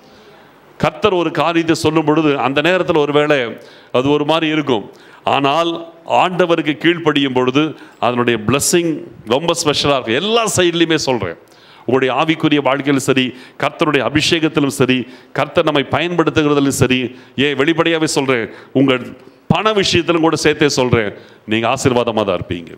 கர்த்தர் ஒரு காரியத்தை சொல்லும் பொழுது அந்த நேரத்தில் ஒருவேளை அது ஒரு மாதிரி இருக்கும் ஆனால் ஆண்டவருக்கு கீழ்ப்படியும் பொழுது அதனுடைய blessing ரொம்ப ஸ்பெஷலாக இருக்கும் எல்லா சைட்லையுமே சொல்கிறேன் உங்களுடைய ஆவிக்குரிய வாழ்க்கையிலும் சரி கர்த்தருடைய அபிஷேகத்திலும் சரி கர்த்தர் நம்மை பயன்படுத்துகிறதிலும் சரி ஏன் வெளிப்படையாகவே சொல்கிறேன் உங்கள் பண விஷயத்திலும் கூட சேர்த்தே சொல்கிறேன் நீங்கள் ஆசீர்வாதமாக தான் இருப்பீங்க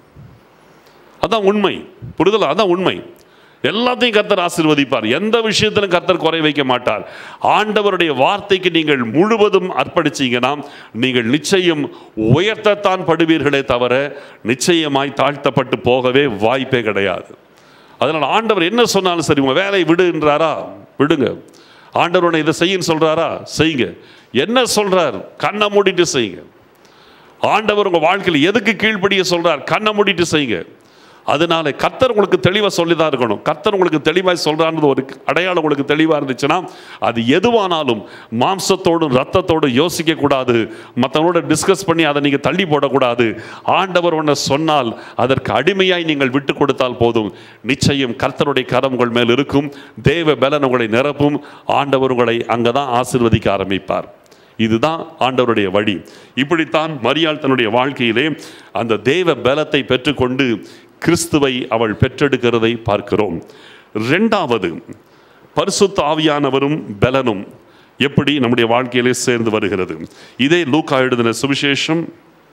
அதான் உண்மை புரிதல் அதான் உண்மை எல்லாத்தையும் கர்த்தர் ஆசீர்வதிப்பார் எந்த விஷயத்திலும் கர்த்தர் குறை வைக்க மாட்டார் ஆண்டவருடைய வார்த்தைக்கு நீங்கள் முழுவதும் அர்ப்பணிச்சீங்கன்னா நீங்கள் நிச்சயம் உயர்த்தத்தான் படுவீர்களே தவிர நிச்சயமாய் தாழ்த்தப்பட்டு போகவே வாய்ப்பே கிடையாது அதனால் ஆண்டவர் என்ன சொன்னாலும் சரி உங்கள் வேலையை விடுன்றாரா விடுங்க ஆண்டவர் உன்னை இதை செய்யுன்னு சொல்கிறாரா செய்யுங்க என்ன சொல்கிறார் கண்ணை மூடிட்டு செய்யுங்க ஆண்டவர் உங்கள் வாழ்க்கையில் எதுக்கு கீழ்ப்படிய சொல்றார் கண்ணை மூடிட்டு செய்யுங்க அதனால கர்த்தர் உங்களுக்கு தெளிவாக சொல்லி தான் இருக்கணும் கர்த்தர் உங்களுக்கு தெளிவாக சொல்கிறான்னு ஒரு அடையாளம் உங்களுக்கு தெளிவாக இருந்துச்சுன்னா அது எதுவானாலும் மாம்சத்தோடும் ரத்தத்தோடும் யோசிக்கக்கூடாது மற்றவங்களோட டிஸ்கஸ் பண்ணி அதை நீங்கள் தள்ளி போடக்கூடாது ஆண்டவர் ஒன்றை சொன்னால் அதற்கு அடிமையாய் நீங்கள் விட்டு கொடுத்தால் போதும் நிச்சயம் கர்த்தருடைய கரம் உங்கள் மேல் இருக்கும் தேவ பலன் உங்களை நிரப்பும் ஆண்டவர் உங்களை அங்கே தான் ஆசிர்வதிக்க ஆரம்பிப்பார் இதுதான் ஆண்டவருடைய வழி இப்படித்தான் மரியாள் தன்னுடைய வாழ்க்கையிலே அந்த தேவ பலத்தை பெற்றுக்கொண்டு கிறிஸ்துவை அவள் பெற்றெடுக்கிறதை பார்க்கிறோம் ரெண்டாவது பரிசுத்த ஆவியானவரும் பலனும் எப்படி நம்முடைய வாழ்க்கையிலே சேர்ந்து வருகிறது இதே லூக்கா எழுதின சுவிசேஷம்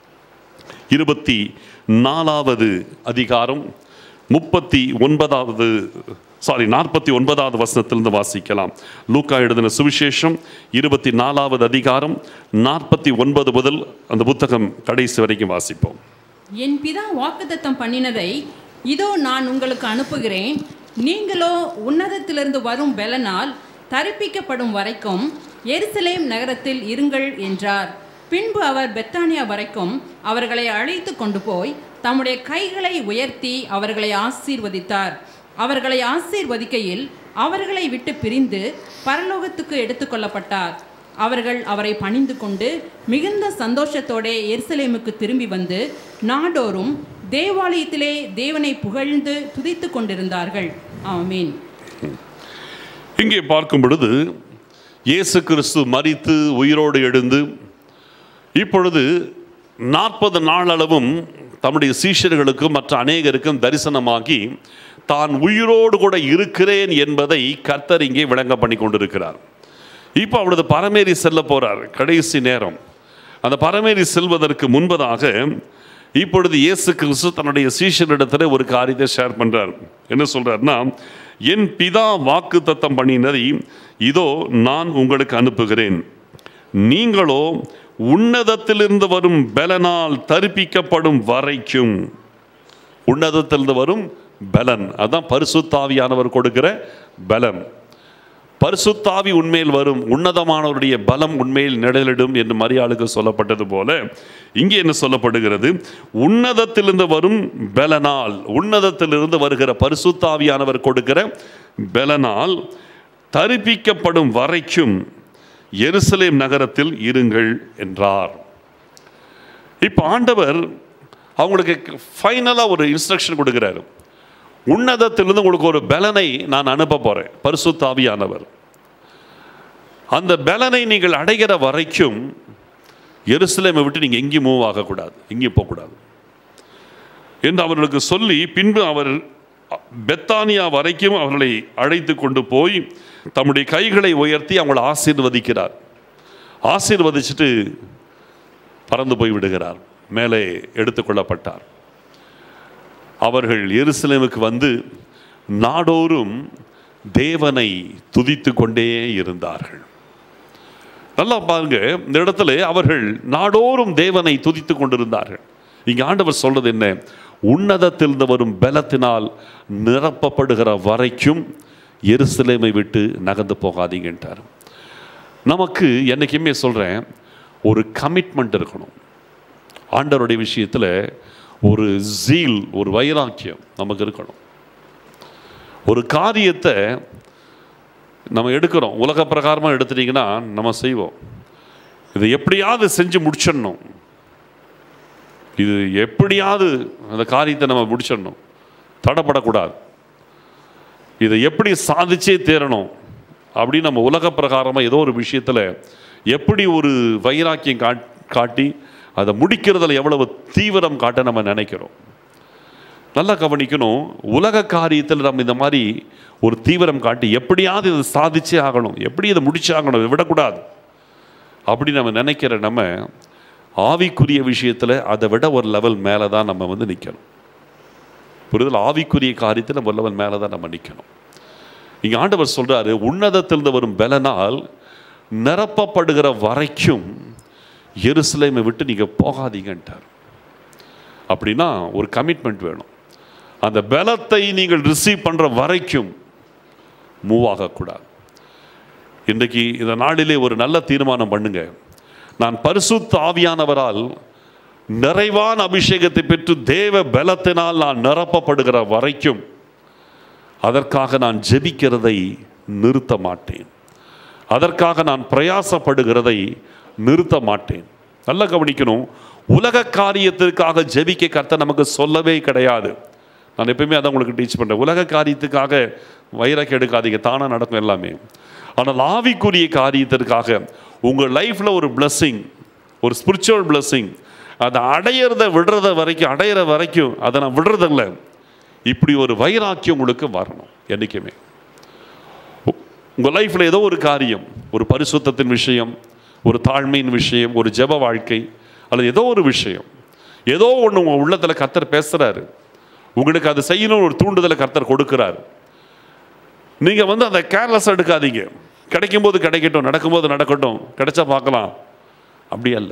இருபத்தி நாலாவது அதிகாரம் முப்பத்தி ஒன்பதாவது சாரி நாற்பத்தி ஒன்பதாவது வசனத்திலிருந்து வாசிக்கலாம் லூக்கா எழுதின சுவிசேஷம் இருபத்தி நாலாவது அதிகாரம் நாற்பத்தி ஒன்பது முதல் அந்த புத்தகம் கடைசி வரைக்கும் வாசிப்போம்
என் பிதா வாக்குத்தத்தம் பண்ணினதை இதோ நான் உங்களுக்கு அனுப்புகிறேன் நீங்களோ உன்னதத்திலிருந்து வரும் பெலனால் தரிப்பிக்கப்படும் வரைக்கும் எருசலேம் நகரத்தில் இருங்கள் என்றார் பின்பு அவர் பெத்தானியா வரைக்கும் அவர்களை அழைத்து கொண்டு போய் தம்முடைய கைகளை உயர்த்தி அவர்களை ஆசீர்வதித்தார் அவர்களை ஆசீர்வதிக்கையில் அவர்களை விட்டு பிரிந்து பரலோகத்துக்கு எடுத்துக்கொள்ளப்பட்டார் அவர்கள் அவரை பணிந்து கொண்டு மிகுந்த சந்தோஷத்தோடே எருசலேமுக்கு திரும்பி வந்து நாடோறும் தேவாலயத்திலே தேவனை புகழ்ந்து துதித்து கொண்டிருந்தார்கள் ஆமீன்
இங்கே பார்க்கும் பொழுது இயேசு கிறிஸ்து மரித்து உயிரோடு எழுந்து இப்பொழுது நாற்பது நாளளவும் தம்முடைய சீஷர்களுக்கும் மற்ற அநேகருக்கும் தரிசனமாகி தான் உயிரோடு கூட இருக்கிறேன் என்பதை கர்த்தர் இங்கே விளங்க பண்ணி கொண்டிருக்கிறார் இப்போ அவரது பரமேறி செல்ல போறார் கடைசி நேரம் அந்த பரமேறி செல்வதற்கு முன்பதாக இப்பொழுது இயேசு கிறிஸ்து தன்னுடைய சீஷரிடத்தில் ஒரு காரியத்தை ஷேர் பண்றார் என்ன சொல்றாருன்னா என் பிதா வாக்கு தத்தம் பண்ணினதை இதோ நான் உங்களுக்கு அனுப்புகிறேன் நீங்களோ உன்னதத்திலிருந்து வரும் பலனால் தரிப்பிக்கப்படும் வரைக்கும் உன்னதத்திலிருந்து வரும் பலன் அதான் பரிசுத்தாவியானவர் கொடுக்கிற பலன் பரிசுத்தாவி உண்மையில் வரும் உன்னதமானவருடைய பலம் உண்மையில் நிழலிடும் என்று மரியாளுக்கு சொல்லப்பட்டது போல இங்கே என்ன சொல்லப்படுகிறது உன்னதத்திலிருந்து வரும் பலனால் உன்னதத்திலிருந்து வருகிற பரிசுத்தாவியானவர் கொடுக்கிற பலனால் தரிப்பிக்கப்படும் வரைக்கும் எருசலேம் நகரத்தில் இருங்கள் என்றார் இப்போ ஆண்டவர் அவங்களுக்கு ஃபைனலாக ஒரு இன்ஸ்ட்ரக்ஷன் கொடுக்குறாரு உன்னதத்திலிருந்து உங்களுக்கு ஒரு பலனை நான் அனுப்ப போகிறேன் பரிசுத்தாவியானவர் அந்த பலனை நீங்கள் அடைகிற வரைக்கும் எருசலேமை விட்டு நீங்கள் எங்கேயும் மூவ் ஆகக்கூடாது எங்கேயும் போகக்கூடாது என்று அவர்களுக்கு சொல்லி பின்பு அவர் பெத்தானியா வரைக்கும் அவர்களை அழைத்து கொண்டு போய் தம்முடைய கைகளை உயர்த்தி அவங்களை ஆசீர்வதிக்கிறார் ஆசீர்வதிச்சுட்டு பறந்து போய் விடுகிறார் மேலே எடுத்துக்கொள்ளப்பட்டார் அவர்கள் எருசலேமுக்கு வந்து நாடோறும் தேவனை துதித்து கொண்டே இருந்தார்கள் நல்லா பாருங்க இந்த இடத்துல அவர்கள் நாடோறும் தேவனை துதித்து கொண்டிருந்தார்கள் இங்க ஆண்டவர் சொல்றது என்ன உன்னதத்திலிருந்து வரும் பலத்தினால் நிரப்பப்படுகிற வரைக்கும் எருசலேமை விட்டு நகர்ந்து போகாதீங்கன்றார் நமக்கு என்னைக்குமே சொல்றேன் ஒரு கமிட்மெண்ட் இருக்கணும் ஆண்டவருடைய விஷயத்தில் ஒரு ஜீல் ஒரு வைராக்கியம் நமக்கு இருக்கணும் ஒரு காரியத்தை நம்ம எடுக்கிறோம் உலக பிரகாரமாக எடுத்துட்டிங்கன்னா நம்ம செய்வோம் இதை எப்படியாவது செஞ்சு முடிச்சிடணும் இது எப்படியாவது அந்த காரியத்தை நம்ம முடிச்சிடணும் தடப்படக்கூடாது இதை எப்படி சாதிச்சே தேரணும் அப்படின்னு நம்ம உலக பிரகாரமாக ஏதோ ஒரு விஷயத்தில் எப்படி ஒரு வைராக்கியம் காட் காட்டி அதை முடிக்கிறதுல எவ்வளவு தீவிரம் காட்ட நம்ம நினைக்கிறோம் நல்லா கவனிக்கணும் உலக காரியத்தில் நம்ம இந்த மாதிரி ஒரு தீவிரம் காட்டி எப்படியாவது இதை சாதிச்சே ஆகணும் எப்படி இதை முடிச்சே ஆகணும் இதை விடக்கூடாது அப்படி நம்ம நினைக்கிற நம்ம ஆவிக்குரிய விஷயத்தில் அதை விட ஒரு லெவல் மேலே தான் நம்ம வந்து நிற்கணும் புரிதல் ஆவிக்குரிய காரியத்தில் ஒரு லெவல் மேலே தான் நம்ம நிற்கணும் இங்கே ஆண்டவர் சொல்கிறாரு உன்னதத்திலிருந்து வரும் பலனால் நிரப்பப்படுகிற வரைக்கும் எருசலேமை விட்டு நீங்கள் போகாதீங்கன்ட்டார் அப்படின்னா ஒரு கமிட்மெண்ட் வேணும் அந்த பலத்தை நீங்கள் ரிசீவ் பண்ணுற வரைக்கும் மூவ் ஆகக்கூடாது இன்றைக்கு இந்த நாளிலே ஒரு நல்ல தீர்மானம் பண்ணுங்க நான் பரிசுத்த ஆவியானவரால் நிறைவான அபிஷேகத்தை பெற்று தேவ பலத்தினால் நான் நிரப்பப்படுகிற வரைக்கும் அதற்காக நான் ஜெபிக்கிறதை நிறுத்த மாட்டேன் அதற்காக நான் பிரயாசப்படுகிறதை நிறுத்த மாட்டேன் நல்லா கவனிக்கணும் உலக காரியத்திற்காக ஜெபிக்க கர்த்தர் நமக்கு சொல்லவே கிடையாது நான் எப்பயுமே அதான் உங்களுக்கு டீச் பண்ணுறேன் உலக காரியத்துக்காக வைரக்கு எடுக்காதீங்க தானாக நடக்கும் எல்லாமே ஆனால் ஆவிக்குரிய காரியத்திற்காக உங்கள் லைஃப்பில் ஒரு blessing ஒரு ஸ்பிரிச்சுவல் blessing அதை அடையிறத விடுறத வரைக்கும் அடையிற வரைக்கும் அதை நான் விடுறதில்ல இப்படி ஒரு வைராக்கியம் உங்களுக்கு வரணும் என்றைக்குமே உங்கள் லைஃப்பில் ஏதோ ஒரு காரியம் ஒரு பரிசுத்தத்தின் விஷயம் ஒரு தாழ்மையின் விஷயம் ஒரு ஜெப வாழ்க்கை அல்லது ஏதோ ஒரு விஷயம் ஏதோ ஒன்று உங்கள் உள்ளத்தில் கர்த்தர் பேசுகிறாரு உங்களுக்கு அதை செய்யணும் ஒரு தூண்டுதலை கர்த்தர் கொடுக்கிறார் நீங்கள் வந்து அதை கேர்லெஸ் எடுக்காதீங்க கிடைக்கும் போது கிடைக்கட்டும் நடக்கும்போது நடக்கட்டும் கிடைச்சா பார்க்கலாம் அப்படி அல்ல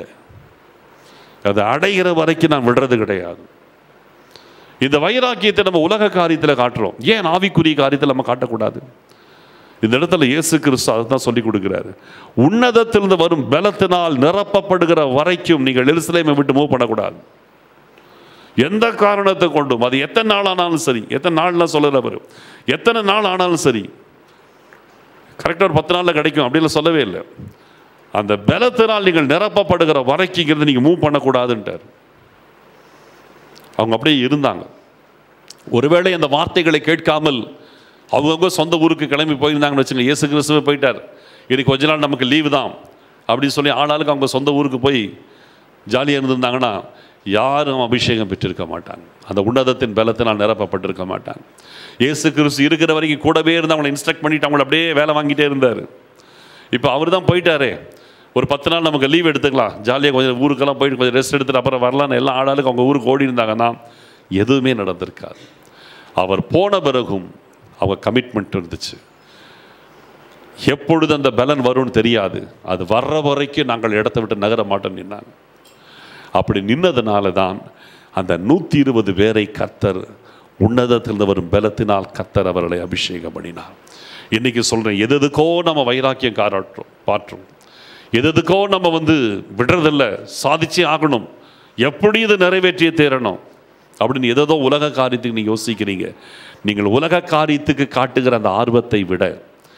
அதை அடைகிற வரைக்கும் நான் விடுறது கிடையாது இந்த வைராக்கியத்தை நம்ம உலக காரியத்தில் காட்டுறோம் ஏன் ஆவிக்குரிய காரியத்தில் நம்ம காட்டக்கூடாது இந்த இடத்துல இயேசு கிறிஸ்து அதை தான் சொல்லி கொடுக்கிறாரு உன்னதத்திலிருந்து வரும் பலத்தினால் நிரப்பப்படுகிற வரைக்கும் நீங்கள் எருசலேமை விட்டு மூவ் பண்ணக்கூடாது எந்த காரணத்தை கொண்டும் அது எத்தனை நாள் ஆனாலும் சரி எத்தனை நாள்லாம் சொல்லல அவர் எத்தனை நாள் ஆனாலும் சரி கரெக்டாக ஒரு பத்து நாளில் கிடைக்கும் அப்படிலாம் சொல்லவே இல்லை அந்த பலத்தினால் நீங்கள் நிரப்பப்படுகிற வரைக்குங்கிறது நீங்கள் மூவ் பண்ணக்கூடாதுன்ட்டார் அவங்க அப்படியே இருந்தாங்க ஒருவேளை அந்த வார்த்தைகளை கேட்காமல் அவங்கவுங்க சொந்த ஊருக்கு கிளம்பி போயிருந்தாங்கன்னு வச்சுங்க இயேசு கிறிஸ்துவே போயிட்டார் இன்னைக்கு கொஞ்ச நாள் நமக்கு லீவு தான் அப்படின்னு சொல்லி ஆளாளுக்கு அவங்க சொந்த ஊருக்கு போய் ஜாலியாக இருந்திருந்தாங்கன்னா யாரும் அபிஷேகம் பெற்றிருக்க மாட்டாங்க அந்த உன்னதத்தின் பலத்தினால் நிரப்பப்பட்டிருக்க மாட்டாங்க இயேசு கிறிஸ்து இருக்கிற வரைக்கும் கூடவே இருந்து அவங்களை இன்ஸ்ட்ரக்ட் பண்ணிட்டு அவங்கள அப்படியே வேலை வாங்கிட்டே இருந்தார் இப்போ அவர் தான் போயிட்டாரே ஒரு பத்து நாள் நமக்கு லீவ் எடுத்துக்கலாம் ஜாலியாக கொஞ்சம் ஊருக்கெல்லாம் போயிட்டு கொஞ்சம் ரெஸ்ட் எடுத்துட்டு அப்புறம் வரலான்னு எல்லாம் ஆளாளுக்கு அவங்க ஊருக்கு ஓடி இருந்தாங்கன்னா எதுவுமே நடந்திருக்காது அவர் போன பிறகும் அவங்க கமிட்மெண்ட் இருந்துச்சு எப்பொழுது அந்த பலன் வரும்னு தெரியாது அது வர்ற வரைக்கும் நாங்கள் இடத்த விட்டு நகர மாட்டோம் நின்னாங்க அப்படி நின்னதுனால தான் அந்த நூற்றி இருபது பேரை கத்தர் உன்னதத்திலிருந்து வரும் பலத்தினால் கத்தர் அவர்களை அபிஷேகம் பண்ணினார் இன்னைக்கு சொல்கிறேன் எது எதுக்கோ நம்ம வைராக்கியம் காராட்டுறோம் பாற்றோம் எது எதுக்கோ நம்ம வந்து விடுறதில்ல சாதிச்சே ஆகணும் எப்படி இது நிறைவேற்றியே தேரணும் அப்படின்னு எதோ உலக காரியத்துக்கு நீங்கள் யோசிக்கிறீங்க நீங்கள் உலக காரியத்துக்கு காட்டுகிற அந்த ஆர்வத்தை விட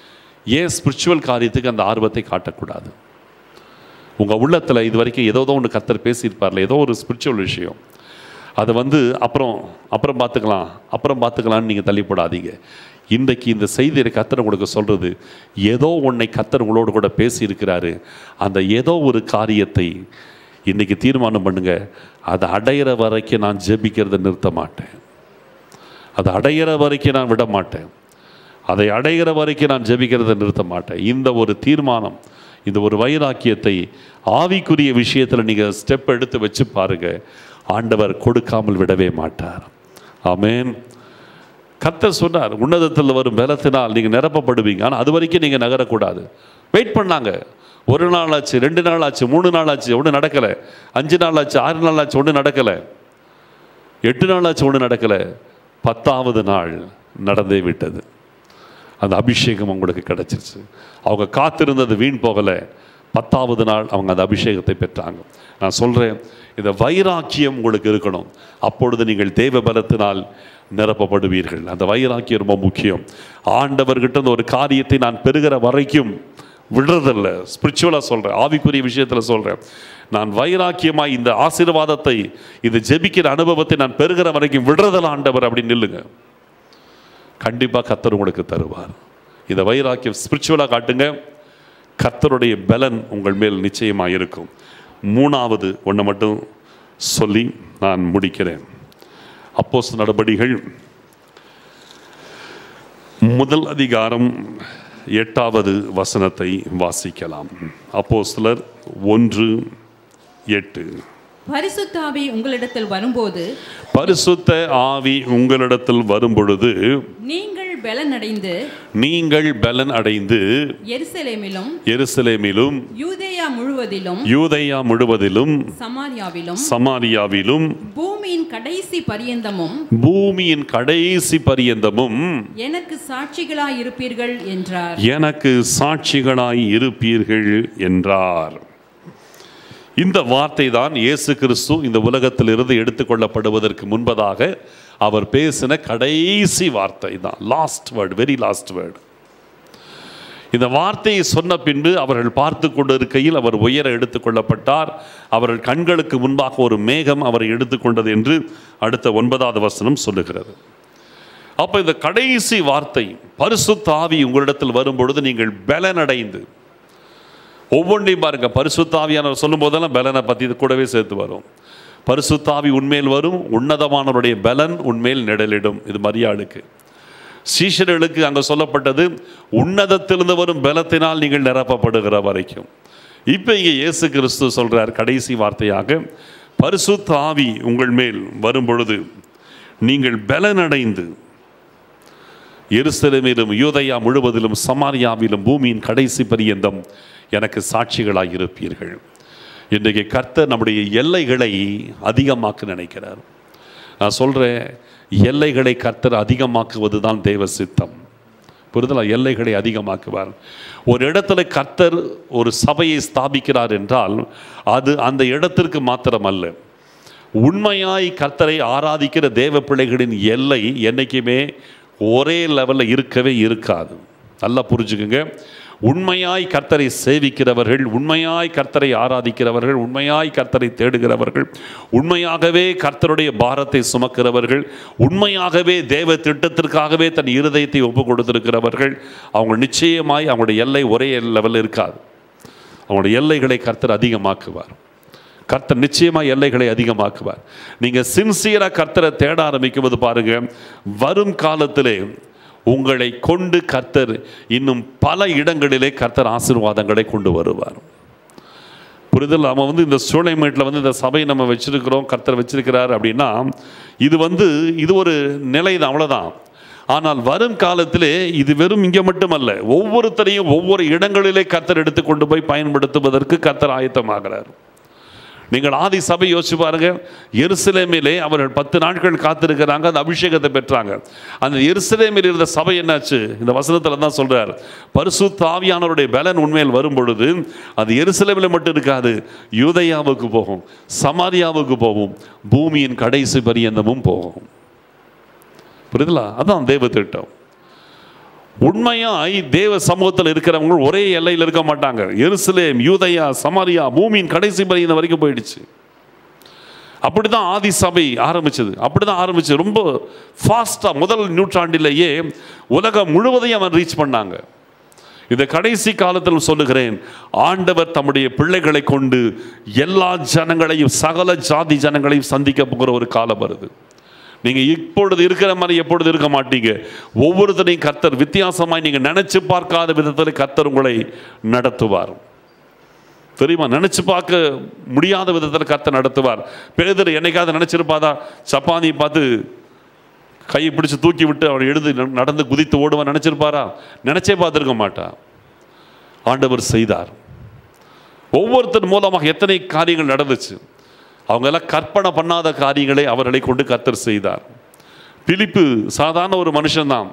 ஏன் ஸ்பிரிச்சுவல் காரியத்துக்கு அந்த ஆர்வத்தை காட்டக்கூடாது உங்கள் உள்ளத்தில் இது வரைக்கும் ஏதோ ஒன்று கத்தர் பேசியிருப்பார்ல ஏதோ ஒரு ஸ்பிரிச்சுவல் விஷயம் அதை வந்து அப்புறம் அப்புறம் பார்த்துக்கலாம் அப்புறம் பார்த்துக்கலான்னு நீங்கள் தள்ளி போடாதீங்க இன்றைக்கு இந்த செய்தியை கத்தர் உங்களுக்கு சொல்கிறது ஏதோ உன்னை கத்தர் உங்களோடு கூட பேசியிருக்கிறாரு அந்த ஏதோ ஒரு காரியத்தை இன்றைக்கி தீர்மானம் பண்ணுங்க அதை அடையிற வரைக்கும் நான் ஜெபிக்கிறதை நிறுத்த மாட்டேன் அதை அடையிற வரைக்கும் நான் விட மாட்டேன் அதை அடைகிற வரைக்கும் நான் ஜெபிக்கிறதை நிறுத்த மாட்டேன் இந்த ஒரு தீர்மானம் இந்த ஒரு வைராக்கியத்தை ஆவிக்குரிய விஷயத்தில் நீங்கள் ஸ்டெப் எடுத்து வச்சு பாருங்க ஆண்டவர் கொடுக்காமல் விடவே மாட்டார் ஆமென் கர்த்தர் சொன்னார் உன்னதத்தில் வரும் பலத்தினால் நீங்கள் நிரப்பப்படுவீங்க ஆனால் அது வரைக்கும் நீங்கள் நகரக்கூடாது வெயிட் பண்ணாங்க ஒரு நாள் ஆச்சு ரெண்டு நாள் ஆச்சு மூணு நாள் ஆச்சு ஒன்றும் நடக்கலை அஞ்சு நாள் ஆச்சு ஆறு நாள் ஆச்சு ஒன்றும் நடக்கலை எட்டு நாள் ஆச்சு ஒன்றும் நடக்கலை பத்தாவது நாள் நடந்தே விட்டது அந்த அபிஷேகம் அவங்களுக்கு கிடைச்சிருச்சு அவங்க காத்திருந்தது வீண் போகலை பத்தாவது நாள் அவங்க அந்த அபிஷேகத்தை பெற்றாங்க நான் சொல்கிறேன் இந்த வைராக்கியம் உங்களுக்கு இருக்கணும் அப்பொழுது நீங்கள் தேவ பலத்தினால் நிரப்பப்படுவீர்கள் அந்த வைராக்கியம் ரொம்ப முக்கியம் ஆண்டவர்கிட்ட இருந்து ஒரு காரியத்தை நான் பெறுகிற வரைக்கும் விடுறதில்ல ஸ்பிரிச்சுவலாக சொல்கிறேன் ஆவிக்குரிய விஷயத்தில் சொல்கிறேன் நான் வைராக்கியமாக இந்த ஆசீர்வாதத்தை இந்த ஜெபிக்கிற அனுபவத்தை நான் பெறுகிற வரைக்கும் விடுறதில்ல ஆண்டவர் அப்படின்னு நில்லுங்க கண்டிப்பாக கத்தர் உங்களுக்கு தருவார் இந்த வைராக்கியம் ஸ்பிரிச்சுவலாக காட்டுங்க கர்த்தருடைய பலன் உங்கள் மேல் நிச்சயமாக இருக்கும் மூணாவது ஒன்று மட்டும் சொல்லி நான் முடிக்கிறேன் அப்போஸ் நடபடிகள் முதல் அதிகாரம் எட்டாவது வசனத்தை வாசிக்கலாம் அப்போஸ்தலர் ஒன்று எட்டு
பரிசுத்தாவி உங்களிடத்தில் வரும்போது
பரிசுத்த ஆவி உங்களிடத்தில் வரும்பொழுது
நீங்கள் பலனடைந்து
நீங்கள் பலன் அடைந்து
எருசலேமிலும்
எருசலேமிலும்
யூதேயா முழுவதிலும்
யூதேயா முழுவதிலும்
சமாரியாவிலும்
சமாரியாவிலும்
பூமியின் கடைசி பரியந்தமும்
பூமியின் கடைசி பரியந்தமும்
எனக்கு சாட்சிகளாய் இருப்பீர்கள் என்றார்
எனக்கு சாட்சிகளாய் இருப்பீர்கள் என்றார் இந்த வார்த்தை தான் இயேசு கிறிஸ்து இந்த உலகத்திலிருந்து எடுத்துக்கொள்ளப்படுவதற்கு முன்பதாக அவர் பேசின கடைசி வார்த்தை தான் last word very last word இந்த வார்த்தையை சொன்ன பின்பு அவர்கள் பார்த்து கொண்டிருக்கையில் அவர் உயர எடுத்துக்கொள்ளப்பட்டார் அவர்கள் கண்களுக்கு முன்பாக ஒரு மேகம் அவரை எடுத்துக்கொண்டது என்று அடுத்த ஒன்பதாவது வசனம் சொல்லுகிறது அப்போ இந்த கடைசி வார்த்தை பரிசுத்த ஆவி உங்களிடத்தில் வரும்பொழுது நீங்கள் பலனடைந்து ஒவ்வொன்றையும் பாருங்க பரிசுத்தாவியானவர் சொல்லும் போதெல்லாம் பலனை பற்றி இது கூடவே சேர்த்து வரும் பரிசுத்தாவி உண்மையில் வரும் உன்னதமானவருடைய பலன் உண்மையில் நிழலிடும் இது மரியாளுக்கு சீஷர்களுக்கு அங்கே சொல்லப்பட்டது உன்னதத்திலிருந்து வரும் பலத்தினால் நீங்கள் நிரப்பப்படுகிற வரைக்கும் இப்போ இங்கே இயேசு கிறிஸ்து சொல்றார் கடைசி வார்த்தையாக பரிசுத்த ஆவி உங்கள் மேல் வரும் பொழுது நீங்கள் பலனடைந்து எருசலேமிலும் யூதயா முழுவதிலும் சமாரியாவிலும் பூமியின் கடைசி பரியந்தம் எனக்கு சாட்சிகளாய் இருப்பீர்கள் இன்றைக்கு கர்த்தர் நம்முடைய எல்லைகளை அதிகமாக்க நினைக்கிறார் நான் சொல்கிறேன் எல்லைகளை கர்த்தர் அதிகமாக்குவது தான் தேவ சித்தம் புரிதலா எல்லைகளை அதிகமாக்குவார் ஒரு இடத்துல கர்த்தர் ஒரு சபையை ஸ்தாபிக்கிறார் என்றால் அது அந்த இடத்திற்கு மாத்திரமல்ல உண்மையாய் கர்த்தரை ஆராதிக்கிற தேவ பிள்ளைகளின் எல்லை என்றைக்குமே ஒரே லெவலில் இருக்கவே இருக்காது நல்லா புரிஞ்சுக்குங்க உண்மையாய் கர்த்தரை சேவிக்கிறவர்கள் உண்மையாய் கர்த்தரை ஆராதிக்கிறவர்கள் உண்மையாய் கர்த்தரை தேடுகிறவர்கள் உண்மையாகவே கர்த்தருடைய பாரத்தை சுமக்கிறவர்கள் உண்மையாகவே தேவ திட்டத்திற்காகவே தன் இருதயத்தை ஒப்பு கொடுத்திருக்கிறவர்கள் அவங்க நிச்சயமாய் அவங்களுடைய எல்லை ஒரே லெவலில் இருக்காது அவங்களுடைய எல்லைகளை கர்த்தர் அதிகமாக்குவார் கர்த்தர் நிச்சயமாக எல்லைகளை அதிகமாக்குவார் நீங்கள் சின்சியராக கர்த்தரை தேட ஆரம்பிக்கும்போது பாருங்க வரும் காலத்திலே உங்களை கொண்டு கர்த்தர் இன்னும் பல இடங்களிலே கர்த்தர் ஆசீர்வாதங்களை கொண்டு வருவார் புரிதல் அவன் வந்து இந்த சூளைமேட்டில் வந்து இந்த சபையை நம்ம வச்சிருக்கிறோம் கர்த்தர் வச்சிருக்கிறார் அப்படின்னா இது வந்து இது ஒரு நிலை தான் அவ்வளோதான் ஆனால் வரும் காலத்திலே இது வெறும் இங்கே மட்டுமல்ல ஒவ்வொருத்தரையும் ஒவ்வொரு இடங்களிலே கர்த்தர் எடுத்து கொண்டு போய் பயன்படுத்துவதற்கு கர்த்தர் ஆயத்தமாகிறார் நீங்கள் ஆதி சபை யோசிச்சு பாருங்க எருசலேமிலே அவர்கள் பத்து நாட்கள் காத்திருக்கிறாங்க அந்த அபிஷேகத்தை பெற்றாங்க அந்த எருசலேமில் இருந்த சபை என்னாச்சு இந்த வசனத்தில் தான் சொல்றார் பரிசுத்த ஆவியானவருடைய பலன் உண்மையில் வரும் பொழுது அது எருசலேமில் மட்டும் இருக்காது யூதயாவுக்கு போகும் சமாரியாவுக்கு போகும் பூமியின் கடைசி பரியந்தமும் போகும் புரியுதுலா அதான் தேவ திட்டம் உண்மையாய் தேவ சமூகத்தில் இருக்கிறவங்க ஒரே எல்லையில் இருக்க மாட்டாங்க எருசலேம் யூதயா சமாரியா பூமியின் கடைசி பரியந்த வரைக்கும் போயிடுச்சு அப்படிதான் ஆதி சபை ஆரம்பிச்சது அப்படிதான் ஆரம்பிச்சு ரொம்ப ஃபாஸ்டா முதல் நூற்றாண்டிலேயே உலகம் முழுவதையும் அவன் ரீச் பண்ணாங்க இந்த கடைசி காலத்தில் சொல்லுகிறேன் ஆண்டவர் தம்முடைய பிள்ளைகளை கொண்டு எல்லா ஜனங்களையும் சகல ஜாதி ஜனங்களையும் சந்திக்க போகிற ஒரு காலம் வருது நீங்க இப்பொழுது இருக்கிற மாதிரி எப்பொழுது இருக்க மாட்டீங்க ஒவ்வொருத்தரையும் கர்த்தர் வித்தியாசமாய் நீங்க நினைச்சு பார்க்காத விதத்தில் கர்த்தர் உங்களை நடத்துவார் தெரியுமா நினைச்சு பார்க்க முடியாத விதத்தில் கர்த்தர் நடத்துவார் பேதர் என்னைக்காவது நினைச்சிருப்பாதா சப்பானியை பார்த்து கையை பிடிச்சு தூக்கி விட்டு அவன் எழுந்து ந- நடந்து குதித்து ஓடுவான் நினைச்சிருப்பாரா நினைச்சே பார்த்துருக்க மாட்டா ஆண்டவர் செய்தார் ஒவ்வொருத்தர் மூலமாக எத்தனை காரியங்கள் நடந்துச்சு அவங்க எல்லாம் கற்பனை பண்ணாத காரியங்களை அவர்களை கொண்டு கர்த்தர் செய்தார் பிலிப்பு சாதாரண ஒரு மனுஷன்தான்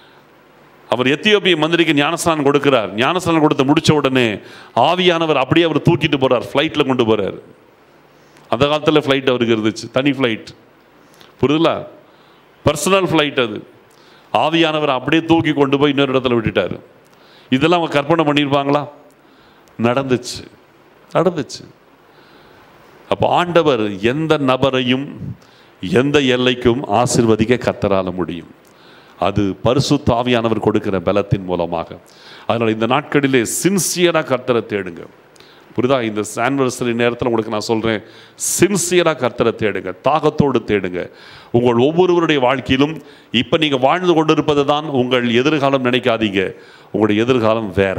அவர் எத்தியோப்பிய மந்திரிக்கு ஞானஸ்தானம் கொடுக்கிறார் ஞானஸ்தானம் கொடுத்து முடிச்ச உடனே ஆவியானவர் அப்படியே அவர் தூக்கிட்டு போறார் ஃப்ளைட்டில் கொண்டு போறார் அந்த காலத்தில் ஃப்ளைட் அவருக்கு இருந்துச்சு தனி ஃப்ளைட் புரியுதுல பர்சனல் ஃப்ளைட் அது ஆவியானவர் அப்படியே தூக்கி கொண்டு போய் இன்னொரு இடத்துல விட்டுட்டாரு இதெல்லாம் அவங்க கற்பனை பண்ணியிருப்பாங்களா நடந்துச்சு நடந்துச்சு அப்போ ஆண்டவர் எந்த நபரையும் எந்த எல்லைக்கும் ஆசிர்வதிக்க கத்தரால முடியும் அது பரிசுத்த ஆவியானவர் கொடுக்கிற பலத்தின் மூலமாக அதனால் இந்த நாட்களிலே சின்சியராக கர்த்தரை தேடுங்க புரியுதா இந்த ஆனிவர்சரி நேரத்தில் உங்களுக்கு நான் சொல்கிறேன் சின்சியராக கர்த்தரை தேடுங்க தாகத்தோடு தேடுங்க உங்கள் ஒவ்வொருவருடைய வாழ்க்கையிலும் இப்போ நீங்கள் வாழ்ந்து கொண்டிருப்பது தான் உங்கள் எதிர்காலம் நினைக்காதீங்க உங்களுடைய எதிர்காலம் வேற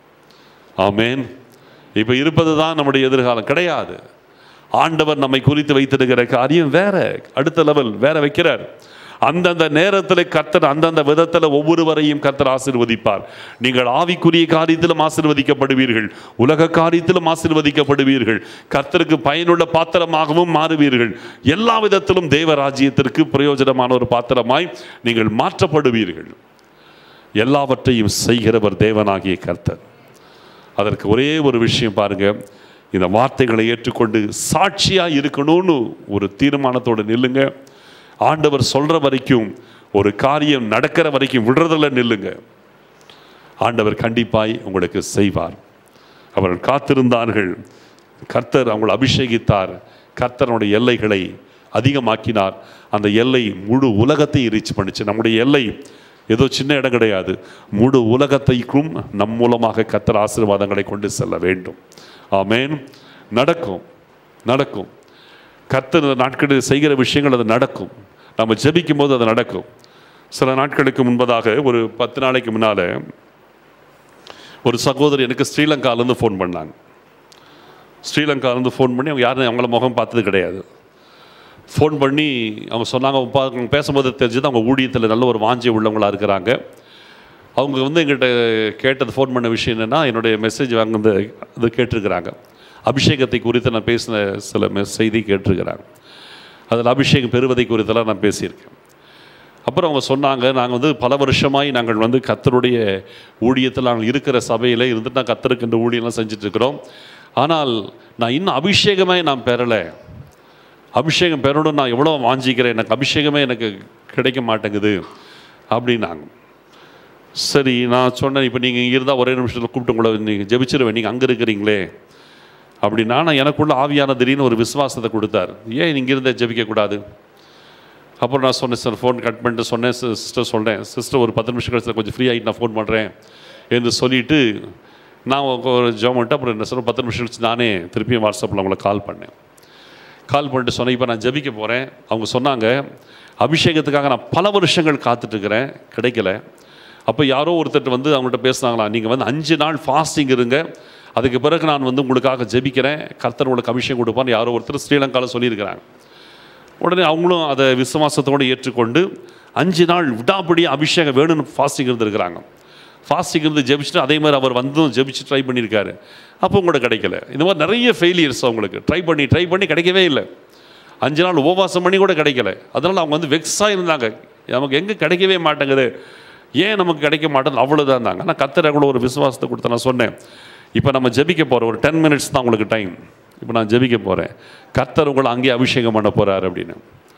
ஆமேன் இப்போ இருப்பது தான் நம்முடைய எதிர்காலம் கிடையாது ஆண்டவர் நம்மை குறித்து வைத்திருக்கிற காரியம் வேற அடுத்த லெவல் வேற வைக்கிறார் அந்தந்த நேரத்தில் கர்த்தர் அந்தந்த விதத்தில் ஒவ்வொருவரையும் கர்த்தர் ஆசீர்வதிப்பார் நீங்கள் ஆவிக்குரிய காரியத்திலும் ஆசீர்வதிக்கப்படுவீர்கள் உலக காரியத்திலும் ஆசீர்வதிக்கப்படுவீர்கள் கர்த்தருக்கு பயனுள்ள பாத்திரமாகவும் மாறுவீர்கள் எல்லா விதத்திலும் தேவ ராஜ்யத்திற்கு பிரயோஜனமான ஒரு பாத்திரமாய் நீங்கள் மாற்றப்படுவீர்கள் எல்லாவற்றையும் செய்கிறவர் தேவனாகிய கர்த்தர் அதற்கு ஒரே ஒரு விஷயம் பாருங்க இந்த வார்த்தைகளை ஏற்றுக்கொண்டு சாட்சியா இருக்கணும்னு ஒரு தீர்மானத்தோடு நில்லுங்க ஆண்டவர் சொல்ற வரைக்கும் ஒரு காரியம் நடக்கிற வரைக்கும் விடுறதில்ல நில்லுங்க ஆண்டவர் கண்டிப்பாய் உங்களுக்கு செய்வார் அவர்கள் காத்திருந்தார்கள் கர்த்தர் அவங்களை அபிஷேகித்தார் கர்த்தருடைய எல்லைகளை அதிகமாக்கினார் அந்த எல்லை முழு உலகத்தையும் ரீச் பண்ணுச்சு நம்முடைய எல்லை ஏதோ சின்ன இடம் கிடையாது முழு உலகத்தைக்கும் நம் மூலமாக கர்த்தர் ஆசீர்வாதங்களை கொண்டு செல்ல வேண்டும் ஆமென் நடக்கும் நடக்கும் கர்த்தர் இந்த நாட்களில் செய்கிற விஷயங்கள் அது நடக்கும் நம்ம ஜெபிக்கும் போது அது நடக்கும் சில நாட்களுக்கு முன்பதாக ஒரு பத்து நாளைக்கு முன்னால் ஒரு சகோதரி எனக்கு ஸ்ரீலங்காலேருந்து ஃபோன் பண்ணாங்க ஸ்ரீலங்காலேருந்து ஃபோன் பண்ணி அவங்க யாரும் அவங்கள முகம் பார்த்தது கிடையாது ஃபோன் பண்ணி அவங்க சொன்னாங்க அவங்க பா- அவங்க பேசும்போது தெரிஞ்சது அவங்க ஊழியத்தில் நல்ல ஒரு வாஞ்சி உள்ளவங்களா இருக்கிறாங்க அவங்க வந்து எங்கிட்ட கேட்டது ஃபோன் பண்ண விஷயம் என்னென்னா என்னுடைய மெசேஜ் வாங்க இது கேட்டிருக்கிறாங்க அபிஷேகத்தை குறித்து நான் பேசின சில மெ- செய்தி கேட்டிருக்கிறாங்க அதில் அபிஷேகம் பெறுவதை குறித்தெல்லாம் நான் பேசியிருக்கேன் அப்புறம் அவங்க சொன்னாங்க நாங்கள் வந்து பல வருஷமாய் நாங்கள் வந்து கத்தருடைய ஊழியத்தில் நாங்கள் இருக்கிற சபையில் இருந்துட்டு நான் கத்தருக்கு இந்த ஊழியெல்லாம் செஞ்சுட்டு இருக்கிறோம் ஆனால் நான் இன்னும் அபிஷேகமே நான் பெறலை அபிஷேகம் பெறணும் நான் எவ்வளோ வாஞ்சிக்கிறேன் எனக்கு அபிஷேகமே எனக்கு கிடைக்க மாட்டேங்குது அப்படின்னாங்க சரி நான் சொன்னேன் இப்போ நீங்கள் இங்கே இருந்தால் ஒரே நிமிஷத்தில் கூப்பிட்டு உங்களை நீங்கள் ஜெபிச்சிருவேன் நீங்கள் அங்கே இருக்கிறீங்களே அப்படின்னா நான் எனக்குள்ள ஆவியான திடீர்னு ஒரு விசுவாசத்தை கொடுத்தார் ஏன் இங்கே இருந்தே ஜெபிக்கக்கூடாது அப்புறம் நான் சொன்னேன் சார் ஃபோன் கட் பண்ணிட்டு சொன்னேன் சிஸ்டர் சொன்னேன் சிஸ்டர் ஒரு பத்து நிமிஷம் கழிச்சு கொஞ்சம் ஃப்ரீ ஆகிட்டு நான் ஃபோன் பண்ணுறேன் என்று சொல்லிட்டு நான் ஒரு ஜாம் பண்ணிட்டு அப்புறம் என்ன சொன்ன பத்து நிமிஷம் கழிச்சு நானே திருப்பியும் வாட்ஸ்அப்பில் அவங்கள கால் பண்ணேன் கால் பண்ணிட்டு சொன்னேன் இப்போ நான் ஜெபிக்க போகிறேன் அவங்க சொன்னாங்க அபிஷேகத்துக்காக நான் பல வருஷங்கள் காத்துட்ருக்கிறேன் கிடைக்கல அப்போ யாரோ ஒருத்தர் வந்து அவங்கள்ட்ட பேசுனாங்களா நீங்கள் வந்து அஞ்சு நாள் ஃபாஸ்டிங் இருங்க அதுக்கு பிறகு நான் வந்து உங்களுக்காக ஜெபிக்கிறேன் கர்த்தர் உங்களுக்கு அபிஷேகம் கொடுப்பான்னு யாரோ ஒருத்தர் ஸ்ரீலங்காவில் சொல்லியிருக்கிறாங்க உடனே அவங்களும் அதை விசுவாசத்தோடு ஏற்றுக்கொண்டு அஞ்சு நாள் விடாப்படி அபிஷேகம் வேணும்னு ஃபாஸ்டிங் இருந்திருக்கிறாங்க ஃபாஸ்டிங் இருந்து ஜெபிச்சுட்டு அதே மாதிரி அவர் வந்தும் ஜெபிச்சு ட்ரை பண்ணியிருக்காரு அப்போ கூட கிடைக்கல இந்த மாதிரி நிறைய ஃபெயிலியர்ஸ் அவங்களுக்கு ட்ரை பண்ணி ட்ரை பண்ணி கிடைக்கவே இல்லை அஞ்சு நாள் உபவாசம் பண்ணி கூட கிடைக்கல அதனால் அவங்க வந்து வெக்ஸாக இருந்தாங்க நமக்கு எங்கே கிடைக்கவே மாட்டேங்குது ஏன் நமக்கு கிடைக்க மாட்டேங்குது அவ்வளோதான் இருந்தாங்க ஆனால் கத்தரை கூட ஒரு விசுவாசத்தை கொடுத்து நான் சொன்னேன் இப்போ நம்ம ஜெபிக்க போகிறோம் ஒரு டென் மினிட்ஸ் தான் உங்களுக்கு டைம் இப்போ நான் ஜெபிக்க போகிறேன் கர்த்தர் உங்களை அங்கேயே அபிஷேகம் பண்ண போகிறார் அப்படின்னு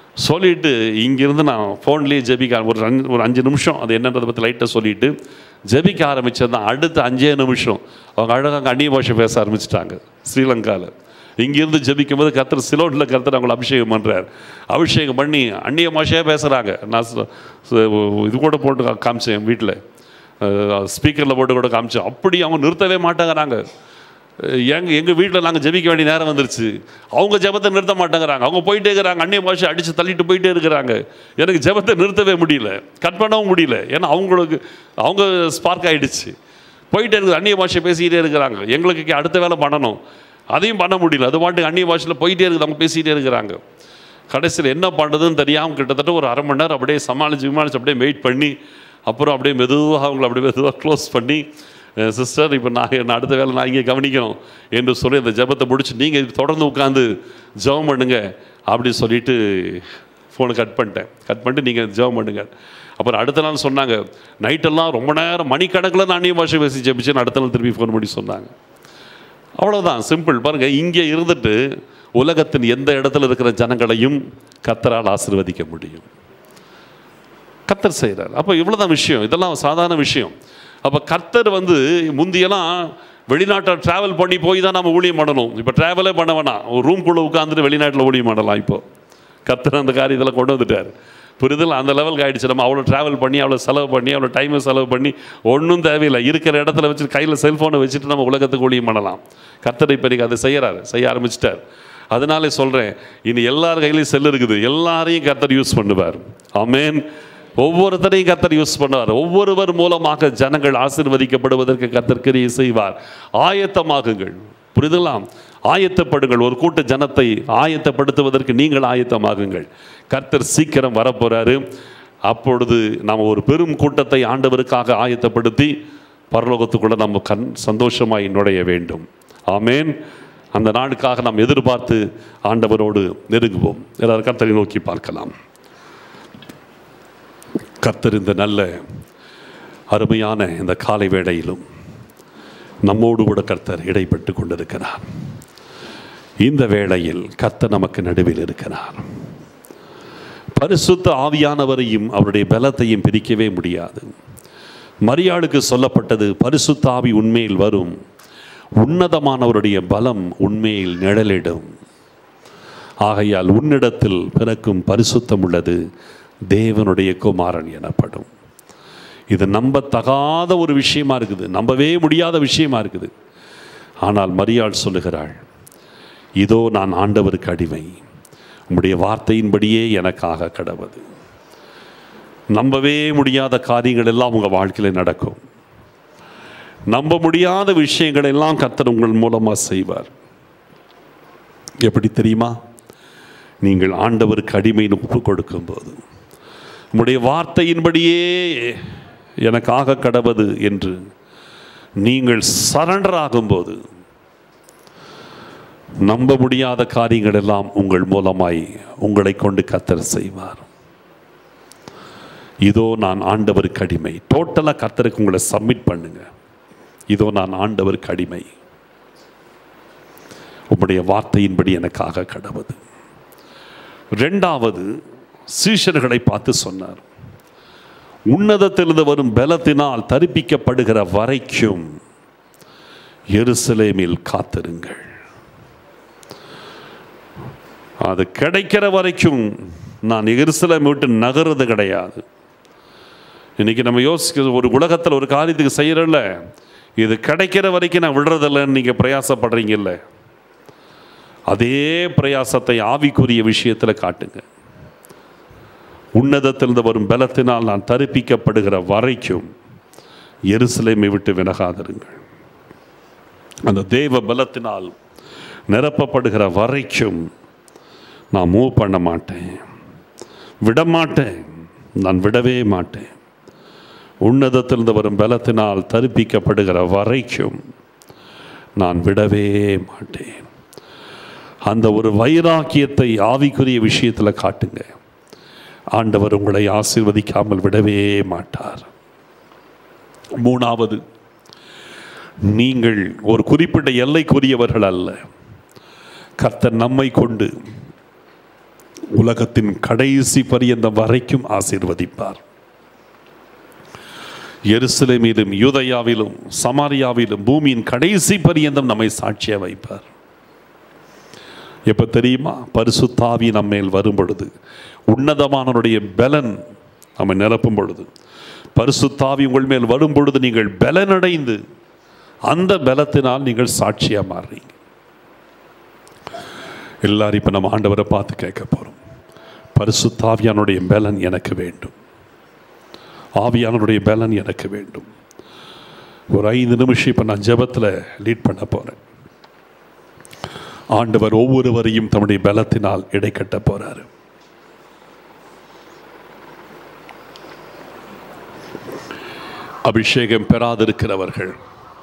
சொல்லிட்டு இங்கிருந்து நான் ஃபோன்லேயே ஜெபிக்க ஒரு அஞ்சு ஒரு அஞ்சு நிமிஷம் அது என்னன்றதை பற்றி லைட்டாக சொல்லிட்டு ஜெபிக்க ஆரம்பிச்சது தான் அடுத்த அஞ்சே நிமிஷம் அவங்க அழகாக அந்நிய பாஷை பேச ஆரம்பிச்சிட்டாங்க ஸ்ரீலங்காவில் இங்கிருந்து ஜெபிக்கும் போது கர்த்தர் சிலோனில் கர்த்தர் அவங்களை அபிஷேகம் பண்ணுறார் அபிஷேகம் பண்ணி அந்நிய பாஷையாக பேசுகிறாங்க நான் ச- ச- இது கூட போட்டு கா- காமிச்சேன் என் வீட்டில் ஸ்பீக்கரில் போட்டு கூட காமிச்சேன் அப்படி அவங்க நிறுத்தவே மாட்டேங்கிறாங்க எங்க எங்கள் வீட்டில் நாங்கள் ஜெபிக்க வேண்டிய நேரம் வந்துருச்சு அவங்க ஜெபத்தை நிறுத்த மாட்டேங்கிறாங்க அவங்க போயிட்டே இருக்கிறாங்க அந்நிய பாஷை அடித்து தள்ளிட்டு போயிட்டே இருக்கிறாங்க எனக்கு ஜெபத்தை நிறுத்தவே முடியல கட் பண்ணவும் முடியல ஏன்னா அவங்களுக்கு அவங்க ஸ்பார்க் ஆயிடுச்சு போயிட்டே இருக்குது அந்நிய பாஷை பேசிக்கிட்டே இருக்கிறாங்க எங்களுக்கு அடுத்த வேலை பண்ணணும் அதையும் பண்ண முடியல அது பாட்டுக்கு அந்நிய பாஷையில் போயிட்டே இருக்குது அவங்க பேசிக்கிட்டே இருக்கிறாங்க கடைசியில் என்ன பண்ணுறதுன்னு தெரியாமல் கிட்டத்தட்ட ஒரு அரை மணி நேரம் அப்படியே சமாளிச்சு விமானிச்சு அப்படியே வெயிட் பண்ணி அப்புறம் அப்படியே மெதுவாக அவங்கள அப்படியே மெதுவாக க்ளோஸ் பண்ணி சிஸ்டர் இப்போ நான் என்ன அடுத்த வேலை நான் இங்கே கவனிக்கணும் என்று சொல்லி அந்த ஜெபத்தை முடிச்சு நீங்கள் தொடர்ந்து உட்காந்து ஜெபம் பண்ணுங்க அப்படி சொல்லிட்டு ஃபோனை கட் பண்ணிட்டேன் கட் பண்ணிட்டு நீங்கள் ஜெபம் பண்ணுங்க அப்புறம் அடுத்த நாள் சொன்னாங்க நைட்டெல்லாம் ரொம்ப நேரம் மணிக்கணக்கில் நான் அந்நிய பாஷை பேசி ஜெபிச்சேன்னு அடுத்த நாள் திருப்பி ஃபோன் பண்ணி சொன்னாங்க அவ்வளோதான் சிம்பிள் பாருங்க இங்கே இருந்துட்டு உலகத்தின் எந்த இடத்துல இருக்கிற ஜனங்களையும் கத்தரால் ஆசீர்வதிக்க முடியும் கத்தர் செய்கிறார் அப்போ இவ்வளோதான் விஷயம் இதெல்லாம் சாதாரண விஷயம் அப்போ கர்த்தர் வந்து முந்தியெல்லாம் வெளிநாட்டில் ட்ராவல் பண்ணி போய் தான் நம்ம ஊழியம் பண்ணணும் இப்போ ட்ராவலே பண்ண வேணாம் ஒரு ரூம்குள்ளே உட்காந்துட்டு வெளிநாட்டில் ஊழியம் பண்ணலாம் இப்போ கர்த்தர் அந்த காரியத்தில் கொண்டு வந்துட்டார் புரிதல் அந்த லெவலுக்கு ஆயிடுச்சு நம்ம அவ்வளோ ட்ராவல் பண்ணி அவ்வளோ செலவு பண்ணி அவ்வளோ டைமை செலவு பண்ணி ஒன்றும் தேவையில்லை இருக்கிற இடத்துல வச்சு கையில் செல்ஃபோனை வச்சுட்டு நம்ம உலகத்துக்கு ஊழியம் பண்ணலாம் கர்த்தர் இப்போ அதை செய்கிறாரு செய்ய ஆரம்பிச்சிட்டார் அதனாலே சொல்கிறேன் இனி எல்லார் கையிலையும் செல் இருக்குது எல்லாரையும் கர்த்தர் யூஸ் பண்ணுவார் ஆமென் ஒவ்வொருத்தரையும் கர்த்தர் யூஸ் பண்ணுவார் ஒவ்வொருவர் மூலமாக ஜனங்கள் ஆசீர்வதிக்கப்படுவதற்கு கர்த்தர் கிரியை செய்வார் ஆயத்தமாகுங்கள் புரிதலாம் ஆயத்தப்படுங்கள் ஒரு கூட்ட ஜனத்தை ஆயத்தப்படுத்துவதற்கு நீங்கள் ஆயத்தமாகுங்கள் கர்த்தர் சீக்கிரம் வரப்போறாரு அப்பொழுது நாம் ஒரு பெரும் கூட்டத்தை ஆண்டவருக்காக ஆயத்தப்படுத்தி பரலோகத்துக்குள்ள நம்ம கண் சந்தோஷமாய் நுழைய வேண்டும் ஆமேன் அந்த நாளுக்காக நாம் எதிர்பார்த்து ஆண்டவரோடு நெருங்குவோம் எல்லாரும் கர்த்தரை நோக்கி பார்க்கலாம் கர்த்தர் இந்த நல்ல அருமையான இந்த காலை வேளையிலும் நம்மோடு கூட கர்த்தர் இடைப்பட்டு கொண்டிருக்கிறார் இந்த வேளையில் கர்த்தர் நமக்கு நடுவில் இருக்கிறார் பரிசுத்த ஆவியானவரையும் அவருடைய பலத்தையும் பிரிக்கவே முடியாது மரியாளுக்கு சொல்லப்பட்டது பரிசுத்த ஆவி உண்மையில் வரும் உன்னதமானவருடைய பலம் உண்மையில் நிழலிடும் ஆகையால் உன்னிடத்தில் பிறக்கும் பரிசுத்தம் உள்ளது தேவனுடைய குமாரன் எனப்படும் இது நம்பத்தகாத ஒரு விஷயமா இருக்குது நம்பவே முடியாத விஷயமா இருக்குது ஆனால் மரியாள் சொல்லுகிறாள் இதோ நான் ஆண்டவருக்கு அடிமை உம்முடைய வார்த்தையின்படியே எனக்காக கடவது நம்பவே முடியாத காரியங்கள் எல்லாம் உங்கள் வாழ்க்கையில் நடக்கும் நம்ப முடியாத விஷயங்கள் எல்லாம் கர்த்தர் உங்கள் மூலமாக செய்வார் எப்படி தெரியுமா நீங்கள் ஆண்டவருக்கு அடிமைன்னு ஒப்பு கொடுக்கும்போது உம்முடைய வார்த்தையின்படியே எனக்காக கடவது என்று நீங்கள் சரண்டர் ஆகும்போது நம்ப முடியாத காரியங்கள் எல்லாம் உங்கள் மூலமாய் உங்களை கொண்டு கத்தர் செய்வார் இதோ நான் ஆண்டவருக்கு அடிமை டோட்டலாக கத்தருக்கு உங்களை சப்மிட் பண்ணுங்க இதோ நான் ஆண்டவருக்கு அடிமை உம்முடைய வார்த்தையின்படி எனக்காக கடவுது ரெண்டாவது சீஷர்களை பார்த்து சொன்னார் உன்னதத்திலிருந்து வரும் பலத்தினால் தரிப்பிக்கப்படுகிற வரைக்கும் எருசலேமில் காத்திருங்கள் அது கிடைக்கிற வரைக்கும் நான் எருசலேம் விட்டு நகர்றது கிடையாது இன்னைக்கு நம்ம யோசிக்க ஒரு உலகத்தில் ஒரு காரியத்துக்கு செய்யறல இது கிடைக்கிற வரைக்கும் நான் விடுறதில்லைன்னு நீங்கள் பிரயாசப்படுறீங்கல்ல அதே பிரயாசத்தை ஆவிக்குரிய விஷயத்தில் காட்டுங்க உன்னதத்திலிருந்து வரும் பலத்தினால் நான் தரிப்பிக்கப்படுகிற வரைக்கும் எருசலேமை விட்டு விலகாதிருங்கள் அந்த தேவ பலத்தினால் நிரப்பப்படுகிற வரைக்கும் நான் மூவ் பண்ண மாட்டேன் விட மாட்டேன் நான் விடவே மாட்டேன் உன்னதத்திலிருந்து வரும் பலத்தினால் தரிப்பிக்கப்படுகிற வரைக்கும் நான் விடவே மாட்டேன் அந்த ஒரு வைராக்கியத்தை ஆவிக்குரிய விஷயத்தில் காட்டுங்க ஆண்டவர் உங்களை ஆசீர்வதிக்காமல் விடவே மாட்டார் மூணாவது நீங்கள் ஒரு குறிப்பிட்ட எல்லைக்குரியவர்கள் அல்ல கர்த்தர் நம்மை கொண்டு உலகத்தின் கடைசி பரியந்தம் வரைக்கும் ஆசீர்வதிப்பார் எருசலேமிலும் யூதயாவிலும் சமாரியாவிலும் பூமியின் கடைசி பரியந்தம் நம்மை சாட்சியா வைப்பார் எப்ப தெரியுமா பரிசுத்தாவி நம்மேல் வரும் பொழுது உன்னதமானவருடைய பலன் நம்மை நிரப்பும் பொழுது பரிசுத்தாவி உங்கள் மேல் வரும் பொழுது நீங்கள் பலனடைந்து அந்த பலத்தினால் நீங்கள் சாட்சியா மாறுறீங்க எல்லாரும் இப்ப நம்ம ஆண்டவரை பார்த்து கேட்க போறோம் பரிசுத்தாவியானுடைய பலன் எனக்கு வேண்டும் ஆவியானுடைய பலன் எனக்கு வேண்டும் ஒரு ஐந்து நிமிஷம் இப்போ நான் ஜெபத்தில் லீட் பண்ண போகிறேன் ஆண்டவர் ஒவ்வொருவரையும் தம்முடைய பலத்தினால் இடை கட்ட போறாரு அபிஷேகம் பெறாதிருக்கிறவர்கள்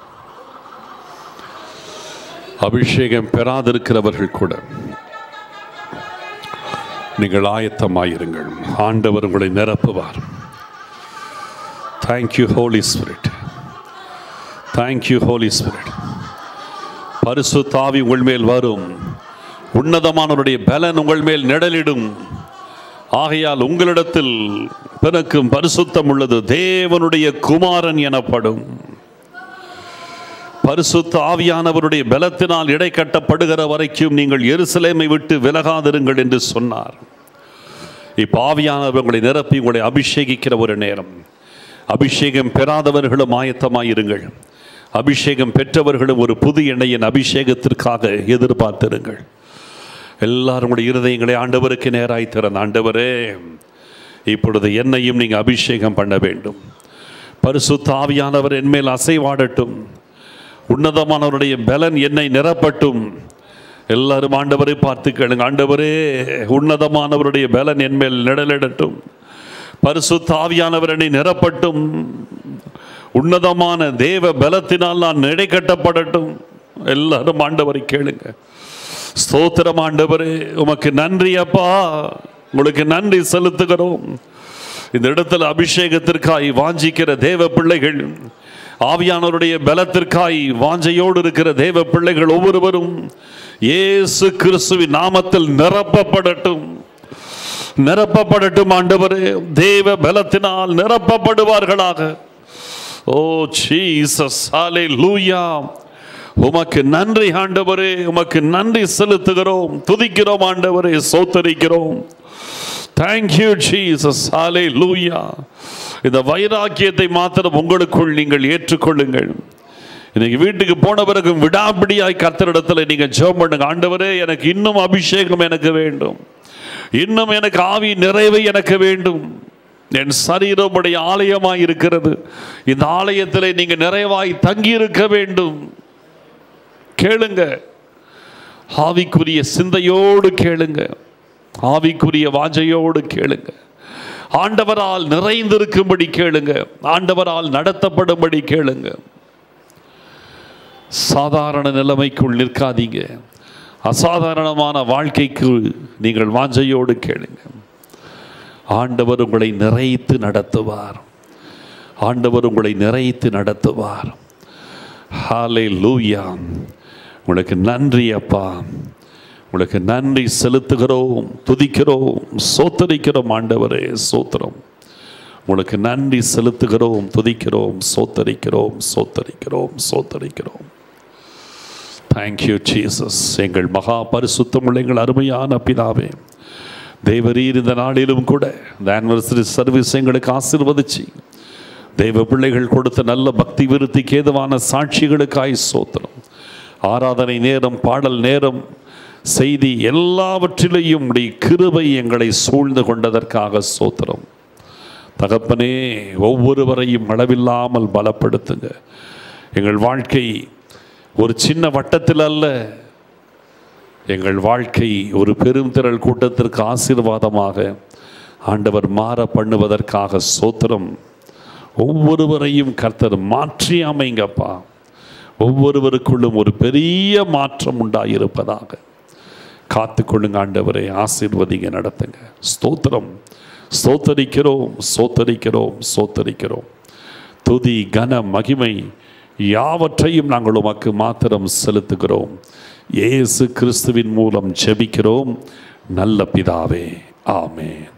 அபிஷேகம் பெறாதிருக்கிறவர்கள் கூட நீங்கள் ஆயத்தமாயிருங்கள் ஆண்டவர் உங்களை நிரப்புவார் thank you holy spirit thank you holy spirit பரிசு தாவி உங்கள் மேல் வரும் உன்னதமானவருடைய பலன் உங்கள் மேல் நிழலிடும் ஆகையால் உங்களிடத்தில் பிறக்கும் பரிசுத்தம் உள்ளது தேவனுடைய குமாரன் எனப்படும் பரிசுத்த ஆவியானவருடைய பலத்தினால் இடை கட்டப்படுகிற வரைக்கும் நீங்கள் எருசலேமை விட்டு விலகாதிருங்கள் என்று சொன்னார் இப்ப ஆவியானவர் உங்களை நிரப்பி உங்களை அபிஷேகிக்கிற ஒரு நேரம் அபிஷேகம் பெறாதவர்களும் ஆயத்தமாயிருங்கள் அபிஷேகம் பெற்றவர்களும் ஒரு புது எண்ணெயின் அபிஷேகத்திற்காக எதிர்பார்த்திருங்கள் எல்லாரும் உடைய இருதயங்களை ஆண்டவருக்கு நேராய் திறந்த ஆண்டவரே இப்பொழுது என்னையும் நீங்கள் அபிஷேகம் பண்ண வேண்டும் பரிசுத்த ஆவியானவர் என்மேல் அசைவாடட்டும் உன்னதமானவருடைய பலன் என்னை நிரப்பட்டும் எல்லாரும் ஆண்டவரை பார்த்து கேளுங்க ஆண்டவரே உன்னதமானவருடைய பலன் என்மேல் நிழலிடட்டும் பரிசுத்த ஆவியானவர் என்னை நிரப்பட்டும் உன்னதமான தேவ பலத்தினால் நான் நடை கட்டப்படட்டும் எல்லாரும் ஆண்டவரை கேளுங்க ஸ்தோத்திரம் ஆண்டவரே உமக்கு நன்றி அப்பா உங்களுக்கு நன்றி செலுத்துகிறோம் இந்த இடத்துல அபிஷேகத்திற்காய் வாஞ்சிக்கிற தேவ பிள்ளைகள் ஆவியானவருடைய பலத்திற்காய் வாஞ்சையோடு இருக்கிற தேவ பிள்ளைகள் ஒவ்வொருவரும் இயேசு கிறிஸ்துவின் நாமத்தில் நிரப்பப்படட்டும் நிரப்பப்படட்டும் ஆண்டவரே தேவ பலத்தினால் நிரப்பப்படுவார்களாக ஓ ஜீசஸ் ஹalleluya உமக்கு நன்றி ஆண்டவரே உமக்கு நன்றி செலுத்துகிறோம் துதிக்கிறோம் ஆண்டவரே சோத்தரிக்கிறோம் தேங்க்யூ ஜீசஸ் ஹalleluya இந்த வைராக்கியத்தை மாத்திரம் உங்களுக்குள் நீங்கள் ஏற்றுக்கொள்ளுங்கள் இன்னைக்கு வீட்டுக்கு போன பிறகு விடாபிடியாய் கர்த்தரிடத்துல நீங்க ஜெபம் பண்ணுங்க ஆண்டவரே எனக்கு இன்னும் அபிஷேகம் எனக்கு வேண்டும் இன்னும் எனக்கு ஆவி நிறைவை எனக்கு வேண்டும் என் சரீரம் உடைய ஆலயமாய் இருக்கிறது இந்த ஆலயத்தில் நீங்க நிறைவாய் தங்கி இருக்க வேண்டும் கேளுங்க ஆவிக்குரிய சிந்தையோடு கேளுங்க ஆவிக்குரிய வாஞ்சையோடு கேளுங்க ஆண்டவரால் நிறைந்திருக்கும்படி கேளுங்க ஆண்டவரால் நடத்தப்படும்படி கேளுங்க சாதாரண நிலைமைக்குள் நிற்காதீங்க அசாதாரணமான வாழ்க்கைக்கு நீங்கள் வாஞ்சையோடு கேளுங்க ஆண்டவர் உங்களை நிறைத்து நடத்துவார் ஆண்டவர் உங்களை நிறைத்து நடத்துவார் ஹாலே லூயா உங்களுக்கு நன்றி அப்பா உங்களுக்கு நன்றி செலுத்துகிறோம் துதிக்கிறோம் சோத்தரிக்கிறோம் ஆண்டவரே சோத்திரம் உங்களுக்கு நன்றி செலுத்துகிறோம் துதிக்கிறோம் சோத்தரிக்கிறோம் சோத்தரிக்கிறோம் சோத்தரிக்கிறோம் தேங்க்யூ ஜீசஸ் எங்கள் மகா பரிசுத்தமுள்ள எங்கள் அருமையான பிதாவே தேவரீர் இந்த நாளிலும் கூட இந்த ஆனிவர்சரி சர்வீஸ் எங்களுக்கு ஆசீர்வதிச்சு தெய்வ பிள்ளைகள் கொடுத்த நல்ல பக்தி விருத்திக்கு ஏதுவான சாட்சிகளுக்காய் சோத்திரம் ஆராதனை நேரம் பாடல் நேரம் செய்தி எல்லாவற்றிலேயும் உடைய கிருபை எங்களை சூழ்ந்து கொண்டதற்காக சோத்திரம் தகப்பனே ஒவ்வொருவரையும் அளவில்லாமல் பலப்படுத்துங்க எங்கள் வாழ்க்கை ஒரு சின்ன வட்டத்தில் அல்ல எங்கள் வாழ்க்கை ஒரு பெரும் திரள் கூட்டத்திற்கு ஆசீர்வாதமாக ஆண்டவர் மாற பண்ணுவதற்காக சோத்திரம் ஒவ்வொருவரையும் கர்த்தர் மாற்றி அமைங்கப்பா ஒவ்வொருவருக்குள்ளும் ஒரு பெரிய மாற்றம் உண்டாயிருப்பதாக காத்துக்கொள்ளுங்க ஆண்டவரை ஆசீர்வதிங்க நடத்துங்க ஸ்தோத்திரம் ஸ்தோத்தரிக்கிறோம் சோத்தரிக்கிறோம் சோத்தரிக்கிறோம் துதி கன மகிமை யாவற்றையும் நாங்கள் உமக்கு மாத்திரம் செலுத்துகிறோம் இயேசு கிறிஸ்துவின் மூலம் ஜெபிக்கிறோம் நல்ல பிதாவே ஆமென்